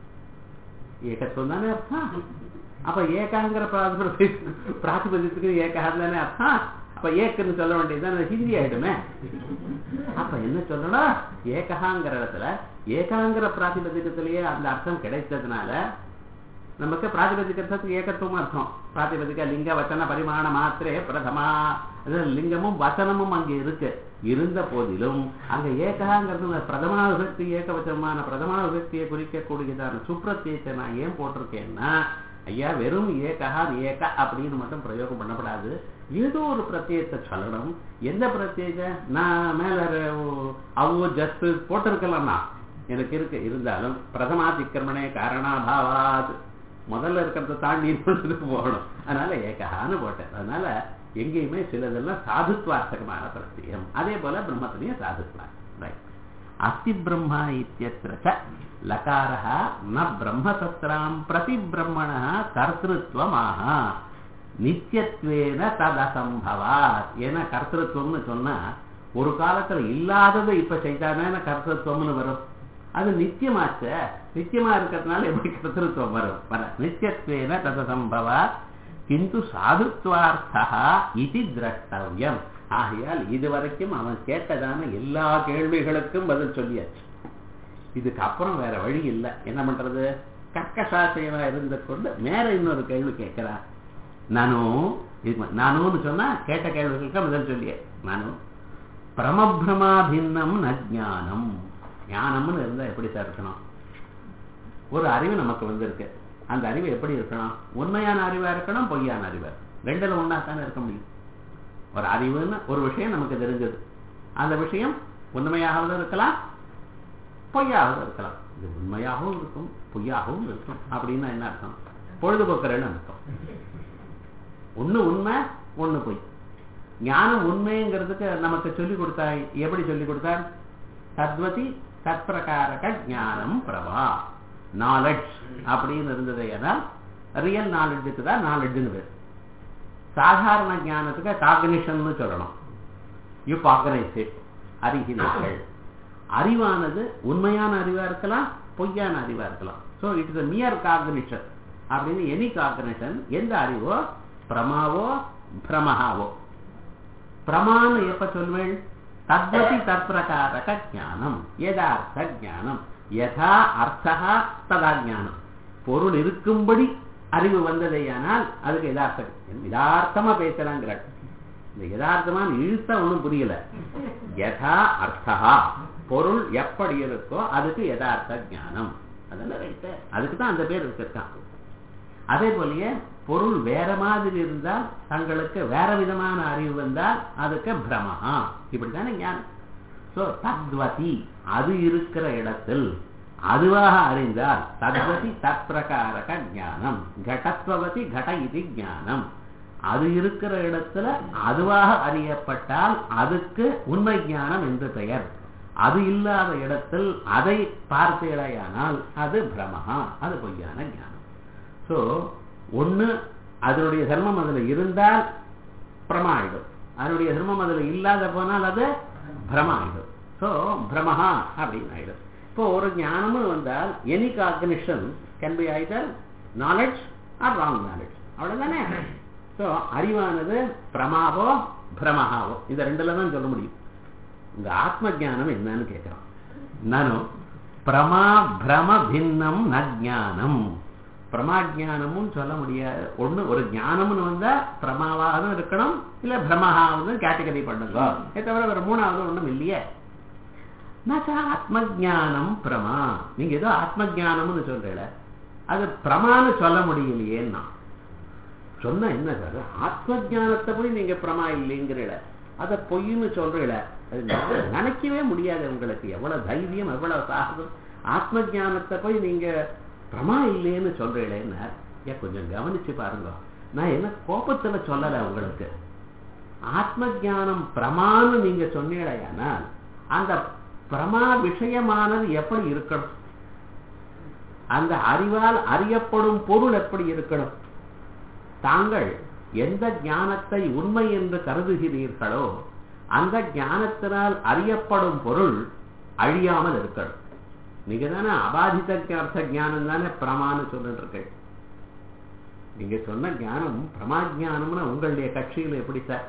ஏகத்துவம் தானே அர்த்தம் அப்ப ஏகாங்கிற பிராதிபதி பிராதிபதியத்துக்கு ஏகான்னு தானே அர்த்தம் அப்ப ஏக்குன்னு சொல்ல வேண்டியதுதான் ஹிந்தி ஆயிடுமே அப்ப என்ன சொல்லணும் ஏகஹாங்கிற இடத்துல ஏகாங்கிற பிராதிபதிக்கத்திலேயே அந்த அர்த்தம் கிடைத்ததுனால நமக்கு பிராதிபதிக்கிறதுக்கு ஏகத்துவம் அர்த்தம் பிராதிபதிக்க லிங்க வச்சன பரிமாண மாத்திரே பிரதமா அது லிங்கமும் வச்சனமும் அங்கே இருக்கு இருந்த போதிலும் அங்க ஏகாங்கிறது அந்த பிரதமா விபக்தி ஏகவச்சனமான பிரதமா விபக்தியை குறிக்கக்கூடியதான சுப்ரத்தியத்தை நான் ஏன் போட்டிருக்கேன்னா ஐயா வெறும் ஏகா ஏக அப்படின்னு மட்டும் பிரயோகம் பண்ணப்படாது ஏதோ ஒரு பிரத்யத்தை சொல்லணும் எந்த பிரத்யேக நான் மேல ர- அவ்வோ ஜஸ்ட் போட்டிருக்கலாம் நான் எனக்கு இருக்கு இருந்தாலும் பிரதமாதிக்கிரமணே காரணாபாவாத் முதல்ல இருக்கிறத தாண்டி இன்னொன்றுக்கு போகணும் அதனால ஏகஹான்னு போட்டேன் அதனால எங்கேயுமே சிலதெல்லாம் சாதுத்வார்த்தகமான பிரத்யம் அதே போல பிரம்மத்திலையும் சாதுத்வா ரைட் அஸ்தி பிரம்மா இத்தியத்திர ச லகாரः ந பிரம்மசத்ராம் பிரதி பிரம்மணः கர்த்திருவமாக நித்தியத்வேன ததசம்பவாத் ஏன்னா கர்த்திருவம்னு சொன்னா ஒரு காலத்துல இல்லாததை இப்ப செய்தானே கர்த்திருவம்னு வரும் அது நித்தியமாச்ச நித்தியமா இருக்கிறதுனால எப்படி கர்த்திருவம் வரும் வர நித்தியத்வேன ததசம்பவாத் கிந்து சாதுத்வார்த்தா இது திரஷ்டவியம் ஆகையால் இதுவரைக்கும் அவன் கேட்டதான எல்லா கேள்விகளுக்கும் பதில் சொல்லியாச்சு இதுக்கு அப்புறம் வேற வழி இல்லை என்ன பண்றது கர்க்கசாசையமா இருந்து கொண்டு மேல இன்னொரு கேள்வி கேட்கிறான் நானும் இது நானும்னு சொன்னா கேட்ட கேள்விகளுக்கு பதில் சொல்லியே நானும் பிரமபிரமாபின்னம் நஜானம் ஞானம்னு இருந்தா எப்படி சார் இருக்கணும் ஒரு அறிவு நமக்கு வந்திருக்கு அந்த அறிவு எப்படி இருக்கணும் உண்மையான அறிவா இருக்கணும் பொய்யான அறிவா இருக்கணும். ரெண்டுல ஒண்ணா தானே இருக்க முடியும் ஒரு அறிவுன்னு ஒரு விஷயம் நமக்கு தெரிஞ்சது அந்த விஷயம் உண்மையாகவும் இருக்கலாம் பொய்யாகவும் இருக்கலாம் இது உண்மையாகவும் இருக்கும் பொய்யாகவும் இருக்கும் அப்படின்னா என்ன அர்த்தம் பொழுதுபோக்குறேன்னு அர்த்தம் ஒண்ணு உண்மை ஒண்ணு பொய் ஞானம் உண்மைங்கிறதுக்கு நமக்கு சொல்லிக் கொடுத்தா எப்படி சொல்லிக் கொடுத்தார் தத்வதி தற்பிரகாரக ஞானம் பிரபா நாலெட்ஜ் அப்படின்னு இருந்தது ஏன்னா ரியல் நாலெட்ஜுக்கு தான் நாலெட்ஜுன்னு பேர் சாதாரண ஞானத்துக்கு காக்னிஷன் சொல்லணும் யூ காக்னைஸ் இட் அறிகிறீர்கள் அறிவானது உண்மையான அறிவா இருக்கலாம் பொய்யான அறிவா இருக்கலாம் so it is mere cognition அப்படின்னு எனி காக்னிஷன் எந்த அறிவோ பிரமாவோ பிரமஹாவோ பிரமான்னு எப்ப சொல்வேன் தத்வதி தற்பிரகாரக ஞானம் யதார்த்த ஞானம் யதா அர்த்தா ததா ஞானம் பொருள் இருக்கும்படி அறிவு வந்ததேயானால் அதுக்கு யதார்த்தம் யதார்த்தமா பேசலாங்கிறாள் இந்த யதார்த்தமான இழுத்த ஒண்ணும் புரியல யதா அர்த்தா பொருள் எப்படி இருக்கோ அதுக்கு யதார்த்த ஞானம் அதெல்லாம் ரைட்டு அதுக்கு தான் அந்த பேர் வச்சிருக்கான் அதே போலயே பொருள் வேற மாதிரி இருந்தால் தங்களுக்கு வேற விதமான அறிவு வந்தால் அதுக்கு பிரமஹா இப்படித்தானே ஞானம் சோ தத்வதி அது இருக்கிற இடத்தில் அதுவாக அறிந்தால் தத்வதி தற்பிரகாரக ஞானம் கடத்வவதி கட இது ஞானம் அது இருக்கிற இடத்துல அதுவாக அறியப்பட்டால் அதுக்கு உண்மை ஞானம் என்று பெயர் அது இல்லாத இடத்தில் அதை பார்த்தேடையானால் அது பிரமஹா அது பொய்யான ஞானம் ஸோ ஒண்ணு அதனுடைய தர்மம் அதுல இருந்தால் பிரமாயிடும் அதனுடைய தர்மம் அதுல இல்லாத போனால் அது பிரமாயிடும் ஸோ பிரமஹா அப்படின்னு ஆயிடும் இப்போ ஒரு ஞானமும் வந்தால் any cognition can be either knowledge or wrong knowledge அவ்வளவுதானே ஸோ அறிவானது பிரமாவோ பிரமஹாவோ இந்த ரெண்டுல தான் சொல்ல முடியும் இந்த ஆத்ம ஞானம் என்னன்னு கேட்கிறோம் நானும் பிரமா பிரம பின்னம் நஜானம் பிரமாஜானமும் சொல்ல முடியாது ஒண்ணு ஒரு ஞானம்னு வந்தா பிரமாவாகவும் இருக்கணும் இல்ல பிரமஹாவும் கேட்டகரி பண்ணுங்க இதை தவிர வேற மூணாவது ஒண்ணும் இல்லையே நச்ச ஆத்ம ஜானம் பிரமா நீங்க ஏதோ ஆத்ம ஜானம்னு சொல்றீல அது பிரமான்னு சொல்ல முடியலையேன்னா சொன்னா என்ன சார் ஆத்ம ஜானத்தை போய் நீங்க பிரமா இல்லைங்கிறீல அதை பொய்ன்னு சொல்றீல அது நினை- நினைக்கவே முடியாது உங்களுக்கு எவ்வளவு தைரியம் எவ்வளவு சாகசம் ஆத்ம ஞானத்தை போய் நீங்க பிரமா இல்லைன்னு சொல்றீங்களேன்னு ஏன் கொஞ்சம் கவனிச்சு பாருங்க நான் என்ன கோபத்துல சொல்லல உங்களுக்கு ஆத்ம ஞானம் பிரமான்னு நீங்க சொன்னீங்களேயானால் அந்த பிரமா விஷயமானது எப்படி இருக்கணும் அந்த அறிவால் அறியப்படும் பொருள் எப்படி இருக்கணும் தாங்கள் எந்த ஞானத்தை உண்மை என்று கருதுகிறீர்களோ அந்த ஞானத்தினால் அறியப்படும் பொருள் அழியாமல் இருக்கணும் நீங்க தானே அபாதித அர்த்த ஞானம் தானே பிரமான்னு சொல்லிட்டு இருக்கேன் நீங்க சொன்ன ஞானம் பிரமா ஞானம்னு உங்களுடைய கட்சியில் எப்படி சார்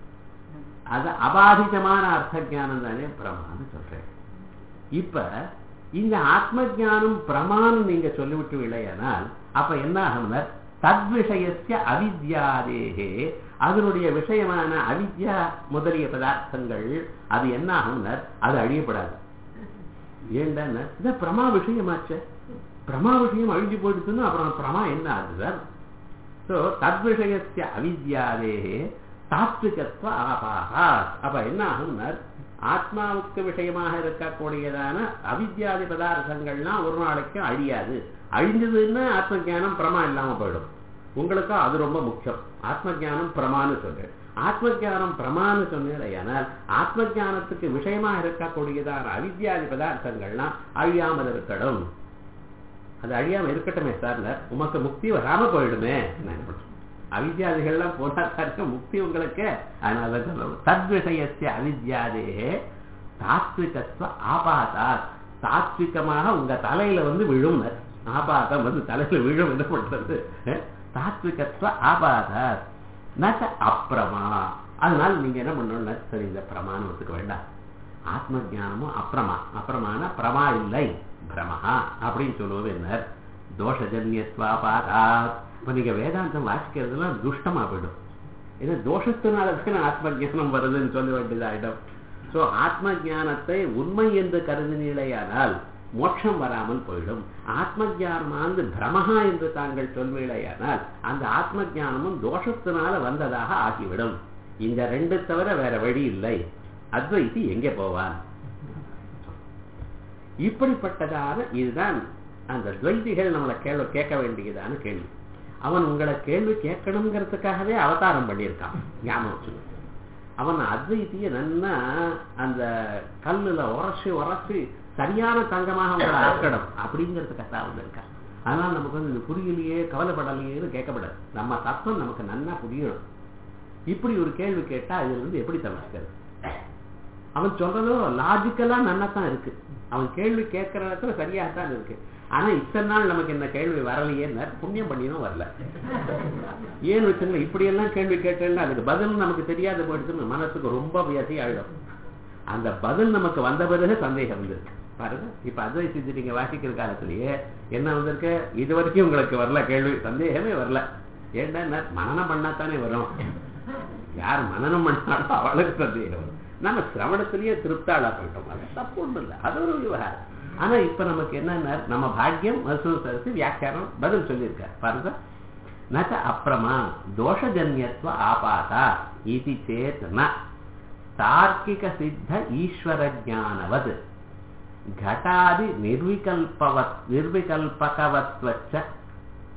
அது அபாதிதமான அர்த்த ஞானம் தானே பிரமான்னு சொல்றேன் இப்ப இந்த ஆத்ம ஞானம் பிரமான்னு நீங்க சொல்லிவிட்டு இல்லையானால் அப்ப என்ன ஆகும்னா தத்விஷயஸ்ய அவித்யாதேகே அதனுடைய விஷயமான அவித்யா முதலிய பதார்த்தங்கள் அது என்ன ஆகும்னா அது அழியப்படாது ஏன்டா இது பிரமா விஷயமாச்சே பிரமா விஷயம் அழிஞ்சு போயிடுச்சுன்னா அப்புறம் பிரமா என்ன ஆகுது சார் ஸோ தத்விஷயஸ்ய அவித்யாதேகே தாத்விகத்துவ ஆபாகா அப்ப என்ன ஆகும்னா ஆத்மாவுக்கு விஷயமாக இருக்கக்கூடியதான அவித்யாதி பதார்த்தங்கள்லாம் ஒரு நாளைக்கு அழியாது அழிஞ்சதுன்னா ஆத்ம ஞானம் பிரமா இல்லாம போயிடும் உங்களுக்கு அது ரொம்ப முக்கியம் ஆத்ம ஞானம் பிரமான்னு சொல்றேன் ஆத்ம ஞானம் பிரமான்னு சொன்னேனால் ஆத்ம ஞானத்துக்கு விஷயமா இருக்கக்கூடியதான அவித்யாதி பதார்த்தங்கள்லாம் அழியாமல் இருக்கணும் அது அழியாம இருக்கட்டுமே சார் உமக்கு முக்தி வராம போயிடுமே நான் என்ன பண்றது? அவித்யாதிகள்லாம் போனா தானே முக்தி உங்களுக்கு அதனால சொல்லணும் தத்விஷயஸ்ய அவித்யாதே தாத்விகத்துவ ஆபாதா தாத்விகமாக உங்க தலையில வந்து விழும் ஆபாதம் வந்து தலையில விழும் என்ன பண்றது அஹ்? தாத்விகத்துவ ஆபாதா நச்ச அப்பிரமா அதனால நீங்க என்ன பண்ணணும்னா சரி இந்த பிரமாணம் ஒத்துக்க வேண்டாம் ஆத்ம ஞானமும் அப்பிரமா அப்பிரமான பிரமா இல்லை பிரமஹா அப்படின்னு சொல்லுவது என்ன தோஷஜன்யத்வா பாதா இப்ப நீங்க வேதாந்தம் வாசிக்கிறதுலாம் துஷ்டமா போயிடும் ஏன்னா தோஷத்தினால தானே ஆத்ம ஞானம் வருதுன்னு சொல்ல வேண்டியதாயிடும் சோ ஆத்ம ஞானத்தை உண்மை என்று கருதினீழையானால் மோட்சம் வராமல் போயிடும் ஆத்ம ஞானமானது பிரமஹா என்று தாங்கள் சொல்வீழையானால் அந்த ஆத்ம ஞானமும் தோஷத்தினால வந்ததாக ஆகிவிடும் இந்த ரெண்டு தவிர வேற வழி இல்லை அத்வைத்தி எங்கே போவான் இப்படிப்பட்டதான இதுதான் அந்த துவைதிகள் நம்மளை கேள்வி கேட்க வேண்டியதான கேள்வி அவன் உங்களை கேள்வி கேட்கணுங்கிறதுக்காகவே அவதாரம் பண்ணியிருக்கான் ஞாபகம் வச்சுக்கோ. அவன் அத்வைத்திய நன்னா அந்த கல்லுல உரசி உரசி சரியான தங்கமாக உங்களை ஆக்கணும் அப்படிங்கிறதுக்காக தான் வந்திருக்கான் அதனால நமக்கு வந்து இது புரியலையே கவலைப்படலையேன்னு கேட்கப்படாது நம்ம தத்துவம் நமக்கு நன்னா புரியணும் இப்படி ஒரு கேள்வி கேட்டா இதுல இருந்து எப்படி தவிர்க்கிறது அவன் சொல்றதோ லாஜிக்கலா நன்னா தான் இருக்கு அவன் கேள்வி கேட்கிற இடத்துல சரியாக தான் இருக்கு ஆனா இத்தனை நாள் நமக்கு இந்த கேள்வி வரலையேன்னு புண்ணியம் பண்ணியும் வரல ஏன்னு வச்சுங்களேன் இப்படி எல்லாம் கேள்வி கேட்டேன்னா அதுக்கு பதில் நமக்கு தெரியாத போயிடுச்சுன்னு மனசுக்கு ரொம்ப வியசி ஆயிடும் அந்த பதில் நமக்கு வந்த பிறகு சந்தேகம் வந்திருக்கு பாருங்க இப்ப அத்வை சித்தி நீங்க வாசிக்கிற காலத்திலேயே என்ன வந்திருக்கு இது வரைக்கும் உங்களுக்கு வரல கேள்வி சந்தேகமே வரல ஏன்டா நான் மனனம் பண்ணாத்தானே வரும் யார் மனனம் பண்ணாலும் அவளுக்கு சந்தேகம் வரும் நம்ம சிரவணத்திலேயே திருப்தாளா போயிட்டோம் அது தப்பு ஒண்ணும் இல்லை அது ஒரு விவகாரம் ஆனா இப்ப நமக்கு என்னன்னா நம்ம பாக்கியம் மசூர் சரசு வியாக்கியானம் பதில் சொல்லியிருக்கார் பாருங்க நச்ச அப்பிரமா தோஷஜன்யத்துவ ஆபாதா இது சேத் ந தார்க்கிக சித்த ஈஸ்வர ஜானவத் घटादि निर्विकल्पवत् निर्विकल्पकवत्वच्च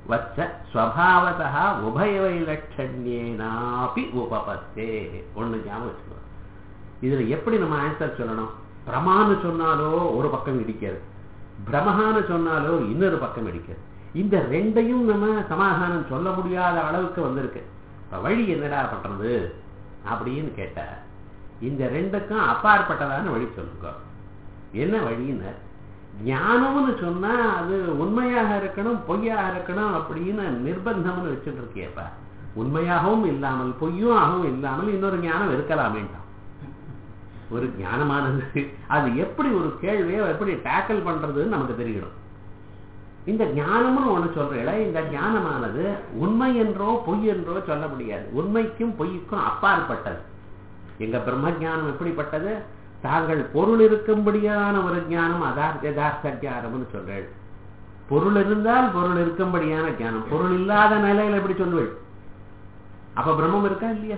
வச்ச ஸ்வபாவதா உபயவைலட்சண்யேனாப்பி உபபத்தே ஒண்ணு ஞாபகம் வச்சுக்கோ இதுல எப்படி நம்ம ஆன்சர் சொல்லணும் பிரமான்னு சொன்னாலோ ஒரு பக்கம் இடிக்கிறது பிரமஹான்னு சொன்னாலோ இன்னொரு பக்கம் இடிக்கிறது இந்த ரெண்டையும் நம்ம சமாதானம் சொல்ல முடியாத அளவுக்கு வந்திருக்கு இப்ப வழி என்னடா பண்றது அப்படின்னு கேட்டா இந்த ரெண்டுக்கும் அப்பாற்பட்டதான வழி சொல்லுங்க என்ன வழின்னு ஞானம்னு சொன்னா அது உண்மையாக இருக்கணும் பொய்யாக இருக்கணும் அப்படின்னு நிர்பந்தம்னு வச்சுட்டு இருக்கியப்பா உண்மையாகவும் இல்லாமல் பொய்யும் ஆகவும் இல்லாமல் இன்னொரு ஞானம் இருக்கலாமேன்ட்டான் ஒரு ஞானமானது அது எப்படி ஒரு கேள்வியை எப்படி டேக்கிள் பண்றதுன்னு நமக்கு தெரியணும் இந்த ஞானம்னு ஒண்ணு சொல்றேன் இந்த ஞானமானது உண்மை என்றோ பொய் என்றோ சொல்ல முடியாது உண்மைக்கும் பொய்க்கும் அப்பாற்பட்டது எங்க பிரம்ம ஞானம் எப்படிப்பட்டது தாங்கள் பொருள் இருக்கும்படியான ஒரு ஞானம் அதார்த்த யதார்த்த ஞானம்னு சொல்றேன் பொருள் இருந்தால் பொருள் இருக்கும்படியான ஞானம் பொருள் இல்லாத நிலையில எப்படி சொல்லுவேள் அப்ப பிரம்மம் இருக்கா இல்லையா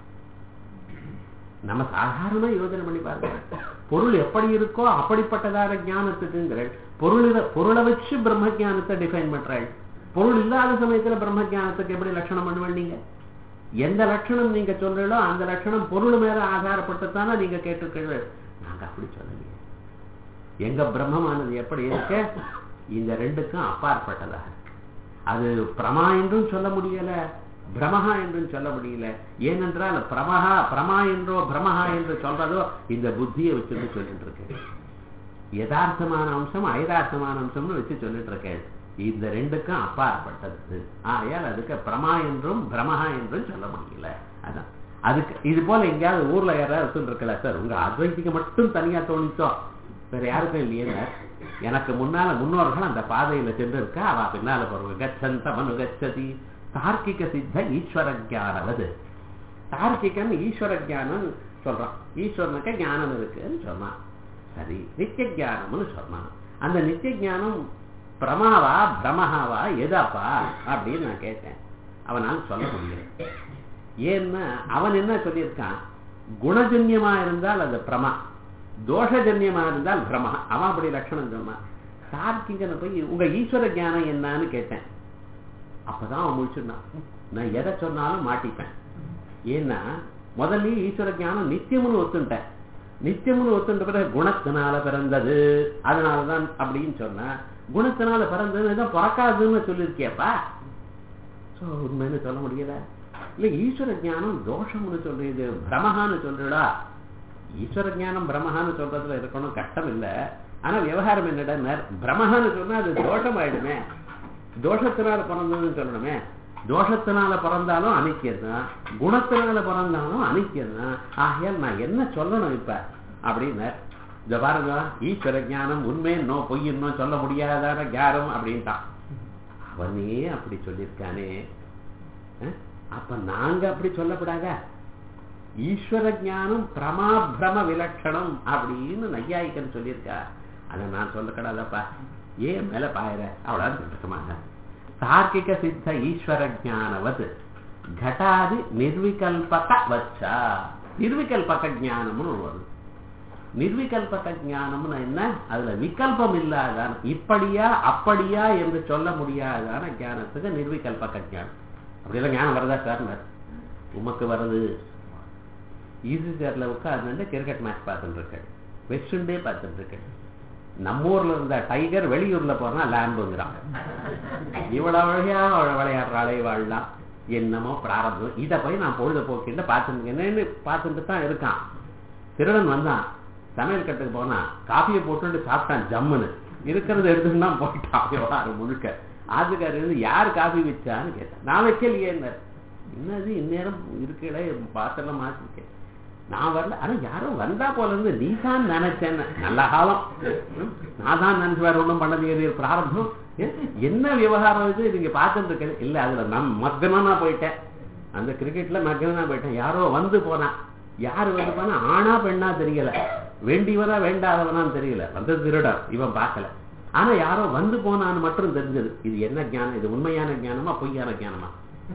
நம்ம சாதாரணமா யோசனை பண்ணி பாருங்க பொருள் எப்படி இருக்கோ அப்படிப்பட்டதான ஞானத்துக்குங்கிற பொருள் பொருளை வச்சு பிரம்ம ஞானத்தை டிஃபைன் பண்றாள் பொருள் இல்லாத சமயத்துல பிரம்ம ஞானத்துக்கு எப்படி லட்சணம் பண்ணுவேன் நீங்க எந்த லட்சணம் நீங்க சொல்றீங்களோ அந்த லட்சணம் பொருள் மேல ஆதாரப்பட்டுத்தானே நீங்க கேட்டிருக்கீங்க நாங்க அப்படி சொல்லலையே எங்க பிரம்மமானது எப்படி இருக்கு இந்த ரெண்டுக்கும் அப்பாற்பட்டதா இருக்கு அது பிரமா என்றும் சொல்ல முடியல பிரமஹா என்றும் சொல்ல முடியல ஏனென்றால் பிரமஹா பிரமா என்றோ பிரமஹா என்று சொல்றதோ இந்த புத்தியை வச்சுட்டு சொல்லிட்டு இருக்கேன் யதார்த்தமான அம்சம் அயதார்த்தமான அம்சம்னு வச்சு சொல்லிட்டு இருக்கேன் இந்த ரெண்டுக்கும் அப்பாற்பட்டது ஆகையால் அதுக்கு பிரமா என்றும் பிரமஹா என்றும் சொல்ல முடியல அதான் அதுக்கு இது போல எங்கேயாவது ஊர்ல யாராவது இருக்கல சார் உங்க அத்வைத்திக்கு மட்டும் தனியா தோணிச்சோ வேற யாருக்கும் இல்லையே எனக்கு முன்னால முன்னோர்கள் அந்த பாதையில சென்று இருக்கா அவ பின்னால போறவங்க கச்சந்த மனு கச்சதி தார்க்கிக சித்த ஈஸ்வர ஜானவது தார்க்கிகன் ஈஸ்வர ஜானம் சொல்றான் ஈஸ்வரனுக்கு ஞானம் இருக்குன்னு சொன்னான் சரி நித்திய ஜானம்னு சொன்னான் அந்த நித்திய ஜானம் பிரமாவா பிரமஹாவா எதாப்பா அப்படின்னு நான் கேட்டேன் அவனால் சொல்ல முடியல ஏன்னா அவன் என்ன சொல்லியிருக்கான் குணஜன்யமா இருந்தால் அது பிரமா தோஷஜன்யமா இருந்தால் பிரமா அவன் அப்படி லட்சணம் சொன்னான் தார்க்கிங்கன்னு போய் உங்க ஈஸ்வர ஞானம் என்னன்னு கேட்டேன் அப்பதான் அவன் முடிச்சிருந்தான் நான் எதை சொன்னாலும் மாட்டிப்பேன் ஏன்னா முதல்ல ஈஸ்வர ஞானம் நித்தியம்னு ஒத்துட்டேன் நித்தியம்னு ஒத்துட்ட பிறகு குணத்தினால பிறந்தது அதனாலதான் அப்படின்னு சொன்ன குணத்தினால பிறந்தது பிறக்காதுன்னு சொல்லியிருக்கியப்பா உண்மைன்னு சொல்ல முடியல இல்ல ஈஸ்வர ஞானம் தோஷம்னு சொல்றது பிரமஹான்னு சொல்றா ஈஸ்வர ஞானம் பிரமஹான்னு சொல்றதுல இருக்கணும் கஷ்டம் இல்ல ஆனா விவகாரம் என்னடா பிரமஹான்னு சொன்னா அது தோஷம் ஆயிடுமே தோஷத்தினால பிறந்ததுன்னு சொல்லணுமே தோஷத்தினால பிறந்தாலும் அனிக்கியம் தான் குணத்தினால பிறந்தாலும் அனிக்கியம் தான் ஆகையால் நான் என்ன சொல்லணும் இப்ப அப்படின்னு இந்த பாருங்க ஈஸ்வர ஞானம் உண்மைன்னோ பொய்யின்னோ சொல்ல முடியாதான ஞானம் அப்படின்ட்டான் அவனே அப்படி சொல்லியிருக்கானே அப்ப நாங்க அப்படி சொல்லப்படாத ஈஸ்வர ஞானம் பிரமாபிரம விலட்சணம் அப்படின்னு நையாயிக்கன்னு சொல்லியிருக்கா அதை நான் சொல்லக்கூடாதப்பா ஏன் மேல பாயிர அவ்வளவு இருக்கமாங்க தார்க்கிக சித்த ஈஸ்வர ஜானவத் கட்டாதி நிர்விகல்பக வச்சா நிர்விகல்பக ஜானம்னு வருது நிர்விகல்பக ஞானம்னு என்ன அதுல விகல்பம் இல்லாதான் இப்படியா அப்படியா என்று சொல்ல முடியாதான ஞானத்துக்கு நிர்விகல்பக ஞானம் அப்படியெல்லாம் ஞானம் வருதா சார் உமக்கு வருது ஈஸி சேர்ல உட்காந்து கிரிக்கெட் மேட்ச் பார்த்துட்டு இருக்கேன் வெஸ்ட் இண்டே பார்த்துட்டு இருக்கேன் நம்ம ஊர்ல இருந்த டைகர் வெளியூர்ல போனா லேம்புங்கிறாங்க இவ்வளவு வழியா விளையாடுறாளே வாழலாம் என்னமோ பிராரம்பம் இதை போய் நான் பொழுத போக்கிட்டு பார்த்துட்டு என்னன்னு பார்த்துட்டு தான் இருக்கான் திருடன் வந்தான் சமையல் கட்டுக்கு போனா காஃபியை போட்டு சாப்பிட்டான் ஜம்முன்னு இருக்கிறத எடுத்துட்டு தான் போயிட்டான் விவகாரம் முழுக்க ஆத்துக்காரர் இருந்து யார் காஃபி வச்சான்னு கேட்டேன் நான் வைக்கலையே என்னது இந்நேரம் இருக்கல பாத்திரம் மாத்திருக்கேன் நான் வரல ஆனா யாரும் வந்தா போல இருந்து நீ தான் நினைச்சேன்னு நல்ல காலம் நான் தான் நினைச்சு வேற ஒன்றும் பண்ணது பிராரம்பம் என்ன விவகாரம் இது நீங்க பார்த்துட்டு இருக்க இல்ல அதுல நம் மக்னனா போயிட்டேன் அந்த கிரிக்கெட்ல மக்னனா போயிட்டேன் யாரோ வந்து போனா யாரு வந்து போனா ஆனா பெண்ணா தெரியல வேண்டியவனா வேண்டாதவனான்னு தெரியல வந்தது திருடன் இவன் பார்க்கல ஆனா யாரோ வந்து போனான்னு மட்டும் தெரிஞ்சது இது என்ன ஞானம் இது உண்மையான ஞானமா பொய்யான ஞானமா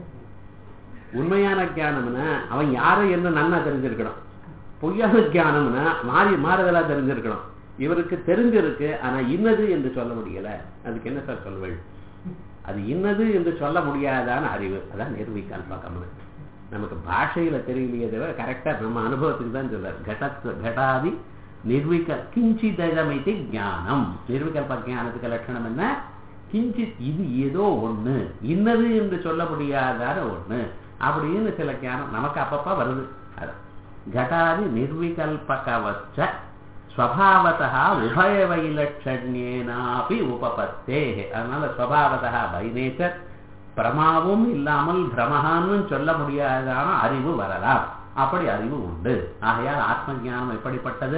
உண்மையான ஞானம்னா அவன் யாரும் என்ன நன்னா தெரிஞ்சிருக்கணும் பொய்யான ஞானம்னா மாறி மாறுதலா தெரிஞ்சிருக்கணும் இவருக்கு தெரிஞ்சிருக்கு ஆனா இன்னது என்று சொல்ல முடியல அதுக்கு என்ன சார் சொல்வேள் அது இன்னது என்று சொல்ல முடியாதான அறிவு அதான் நிர்விகல்பகம்னு நமக்கு பாஷையில தெரியலையே தவிர கரெக்டா நம்ம அனுபவத்துக்கு தான் சொல்றாரு கடத் கடாதி நிர்விக கிஞ்சிதமிதி ஞானம் நிர்விகல்ப ஞானத்துக்கு லட்சணம் என்ன கிஞ்சித் இது ஏதோ ஒண்ணு இன்னது என்று சொல்ல முடியாதான ஒண்ணு அப்படின்னு சில ஞானம் நமக்கு அப்பப்ப வருது அது घटादि निर्विकल्पकवच्च स्वभावतः உபயவைலட்சண்யேனாபி உபபத்தேः அதனால ஸ்வபாவதா பை நேச்சர் பிரமாவும் இல்லாமல் பிரமகான்னு சொல்ல முடியாதான அறிவு வரலாம் அப்படி அறிவு உண்டு ஆகையால் ஆத்ம ஞானம் எப்படிப்பட்டது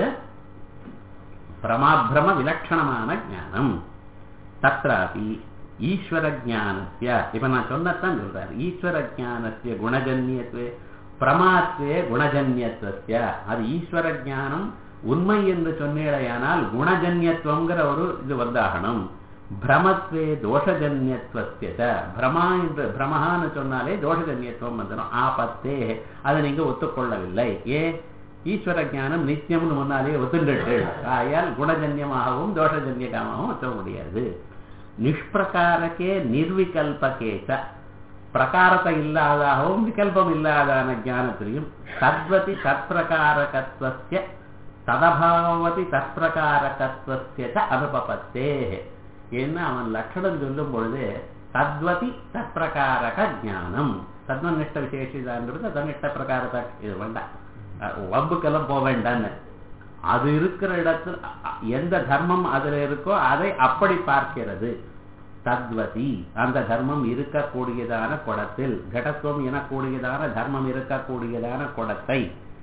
பிரமாபிரம விலட்சணமான ஞானம் தத்ராபி ஈஸ்வர ஜானஸ்ய இப்ப நான் சொன்னதான் சொல்றாரு ஈஸ்வர ஜானஸ்ய குணஜன்யத்துவே பிரமாத்வே குணஜன்யத்துவஸ்ய அது ஈஸ்வர ஞானம் உண்மை என்று சொன்னேடையானால் குணஜன்யத்துவங்கிற ஒரு இது வந்தாகணும் பிரமத்வே தோஷஜன்யத்துவஸ்ய ச. பிரமா என்று பிரமஹான்னு சொன்னாலே தோஷஜன்யத்துவம் வந்துடும் ஆபத்தே அதை நீங்க ஒத்துக்கொள்ளவில்லை ஏ ஈஸ்வர ஞானம் நித்தியம்னு முன்னாலே ஒத்துண்டு ஆயால் குணஜன்யமாகவும் தோஷஜன்யமாகவும் ஒத்த முடியாது நிஷ்பிரகாரக்கே நிர்விகல்பகேச்ச பிரகாரத்தை இல்லாதாகவும் விகல்பம் இல்லாதான ஞானத்திலையும் தத்வதி தற்பிரகாரகத்வஸ்ய ததபாவதி தற்பிரகாரகத்வஸ்ய ச அனுபபத்தே ஏன்னா அவன் லட்சணம் சொல்லும் பொழுது தத்வதி தற்பிரகாரக ஞானம் தத்வநிஷ்ட விசேஷிதான்றது தன்னிஷ்ட பிரகாரத்தை இது வேண்டாம் அஹ் வம்புக்கெல்லாம் போக வேண்டான்னு அது இருக்கிற இடத்தில் அ- அ- எந்த தர்மம் அதுல இருக்கோ அதை அப்படி பார்க்கிறது தத்வதி அந்த தர்மம் இருக்கக்கூடியதான குடத்தில் கடத்துவம் எனக்கூடியதான தர்மம் இருக்கக்கூடியதான குடத்தை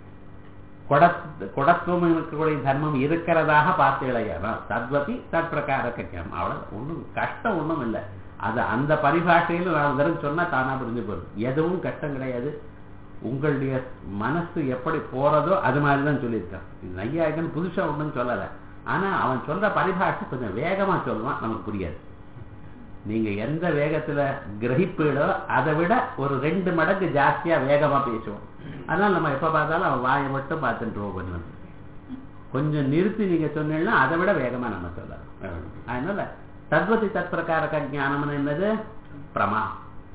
குடத்- குடத்துவம் இருக்கக்கூடிய தர்மம் இருக்கிறதாக பார்த்தீங்களா தத்வதி தற்பிரகாரக ஞானம் அவ்வளவு ஒண்ணும் கஷ்டம் ஒண்ணும் இல்லை அது அந்த பரிபாஷையில் நான் வெறும் சொன்னா தானா புரிஞ்சு போகுது எதுவும் கஷ்டம் கிடையாது உங்களுடைய மனசு எப்படி போறதோ அது மாதிரி தான் சொல்லியிருக்கான் நையாயகன் புதுசா ஒண்ணும் சொல்லல ஆனா அவன் சொல்ற பரிபாஷை கொஞ்சம் வேகமா சொல்லுவான் நமக்கு புரியாது நீங்க எந்த வேகத்துல கிரகிப்பீடோ அதை விட ஒரு ரெண்டு மடங்கு ஜாஸ்தியா வேகமா பேசுவோம் அதனால நம்ம எப்ப பார்த்தாலும் அவன் வாயை மட்டும் பார்த்துட்டு பண்ணுவோம் கொஞ்சம் நிறுத்தி நீங்க சொன்னீங்கன்னா அதை விட வேகமா நம்ம சொல்லலாம் அதனால தத்வதி தற்பிரகாரக ஞானம்னு என்னது பிரமா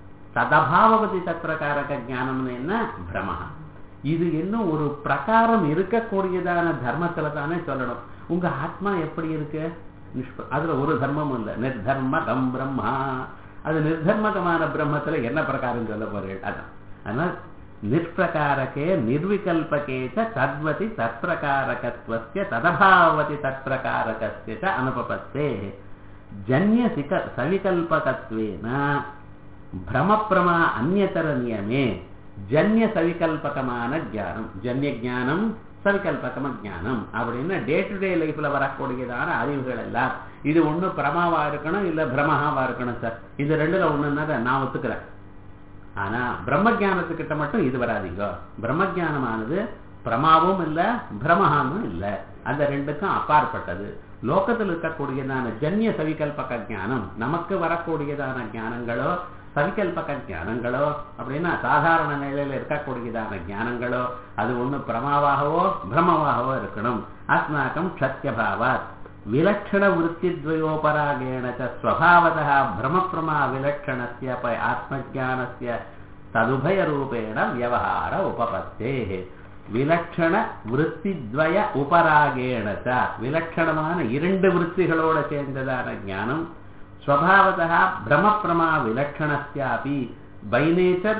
ததபாவதி தற்பிரகாரக ஞானம்னு என்ன பிரமா இது இன்னும் ஒரு பிரகாரம் இருக்கக்கூடியதான தர்மத்துல தானே சொல்லணும் உங்க ஆத்மா எப்படி இருக்கு நிஷ்ப- அதுல ஒரு தர்மமும் இல்ல நிர்தர்மகம் பிரம்மா அது நிர்தர்மகமான பிரம்மத்துல என்ன பிரகாரம் சொல்ல போறீர்கள் அதான் அதனால் நிஷ்பிரகாரகே நிர்விகல்பகே ச தத்வதி தற்பிரகாரகத்வஸ்ய ததபாவதி தற்பிரகாரகஸ்ய ச அனுபபத்தே ஜன்ய சிக சவிகல்பகத்வேன பிரமப்பிரமா அந்நியதர நியமே ஜன்ய சவிகல்பகமான ஞானம் ஜன்ய ஞானம் சவிகல்பகம ஞானம் அப்படின்னு டே டு டே லைஃப்ல வரக்கூடியதான அறிவுகள் எல்லாம் இது ஒண்ணு பிரமாவா இருக்கணும் இல்ல பிரமஹாவா இருக்கணும் சார் இது ரெண்டுல ஒண்ணுன்னா நான் ஒத்துக்கிறேன் ஆனா பிரம்ம ஞானத்துக்கிட்ட மட்டும் இது வராதீங்க பிரம்ம ஞானமானது பிரமாவும் இல்ல பிரமஹானும் இல்ல அந்த ரெண்டுக்கும் அப்பாற்பட்டது லோகத்தில் இருக்கக்கூடியதான ஜன்ய சவிகல்பக ஞானம் நமக்கு வரக்கூடியதான ஞானங்களோ சவிகல்பக ஞானங்களோ அப்படின்னா சாதாரண நிலையில இருக்கக்கூடியதான ஞானங்களோ அது ஒண்ணு பிரமாவாகவோ பிரமவாகவோ இருக்கணும் அஸ்மாக்கம் சத்தியபாவாத் விலட்சண விற்த்தித்வயோபராகேண ச ஸ்வபாவதः பிரமப்பிரமா விலட்சணஸ்ய ப ஆத்மஜானஸ்ய ததுபயரூபேண வியவஹார உபபத்தேः விலட்சண விற்த்தித்வய உபராகேண ச விலட்சணமான இரண்டு விற்த்திகளோட சேர்ந்ததான ஞானம் ஸ்வபாவதா பிரமப்பிரமா விலட்சணஸ்யாபி பை நேச்சர்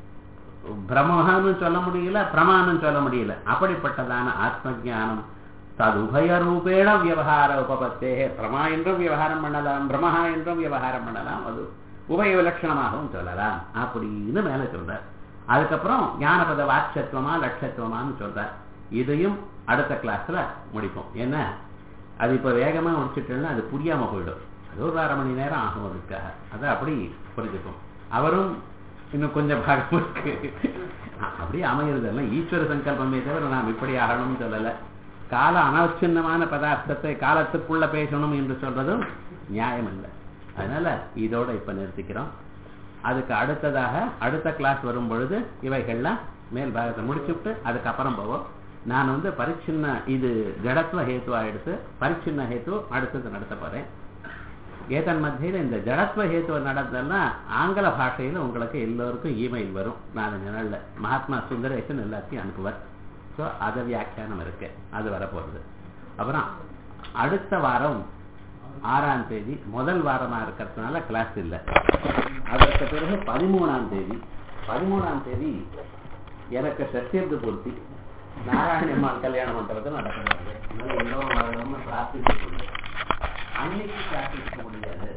பிரம்மன்னு சொல்ல முடியல பிரமான்னு சொல்ல முடியல அப்படிப்பட்டதான ஆத்ம ஞானம் ததுபய ரூபேண வியவகார உபபத்தே பிரமா என்றும் விவகாரம் பண்ணலாம் பிரமஹா என்றும் விவகாரம் பண்ணலாம் அது உபய விலட்சணமாகவும் சொல்லலாம் அப்படின்னு மேல சொல்றார் அதுக்கப்புறம் ஞானபத வாட்சத்துவமா லட்சத்துவமான்னு சொல்றார் இதையும் அடுத்த கிளாஸ்ல முடிப்போம் என்ன அது இப்ப வேகமா முடிச்சிட்டோம்னா அது புரியாம போயிடும் அது ஒரு அரை மணி நேரம் ஆகும் அதுக்காக அதை அப்படி புரிஞ்சுக்கும் அவரும் இன்னும் கொஞ்சம் பாகம் இருக்கு அப்படி அமைகிறதெல்லாம் ஈஸ்வர சங்கல்பமே தவிர நாம் இப்படி ஆகணும்னு சொல்லல கால அனவச்சின்னமான பதார்த்தத்தை காலத்துக்குள்ள பேசணும் என்று சொல்றதும் நியாயம் இல்லை அதனால இதோட இப்ப நிறுத்திக்கிறோம் அதுக்கு அடுத்ததாக அடுத்த கிளாஸ் வரும் பொழுது இவைகள்லாம் மேல் பாகத்தை முடிச்சுட்டு அதுக்கப்புறம் போவோம் நான் வந்து பரிச்சின்ன இது ஜடத்துவ ஹேத்துவா எடுத்து பரிச்சின்ன ஹேத்து அடுத்தது நடத்த போறேன் ஏதன் மத்தியில் இந்த ஜடத்வ ஹேத்துவ நடந்ததுன்னா ஆங்கில பாஷையில் உங்களுக்கு எல்லோருக்கும் இமெயில் வரும் நாலஞ்சு நாளில் மகாத்மா சுந்தரேசன் எல்லாத்தையும் அனுப்புவார் ஸோ அதை வியாக்கியானம் இருக்கு அது வரப்போகுது அப்புறம் அடுத்த வாரம் ஆறாம் தேதி முதல் வாரமா இருக்கிறதுனால கிளாஸ் இல்லை அதற்கு பிறகு பதிமூணாம் தேதி பதிமூணாம் தேதி எனக்கு சத்தியத்து பூர்த்தி நாராயணம்மாள் கல்யாண மண்டபத்தில் நடக்கிறது அதனால எல்லோரும் வரணும்னு பிரார்த்தித்துக் கொண்டு அன்னைக்கு கிளாஸ் இருக்க முடியாது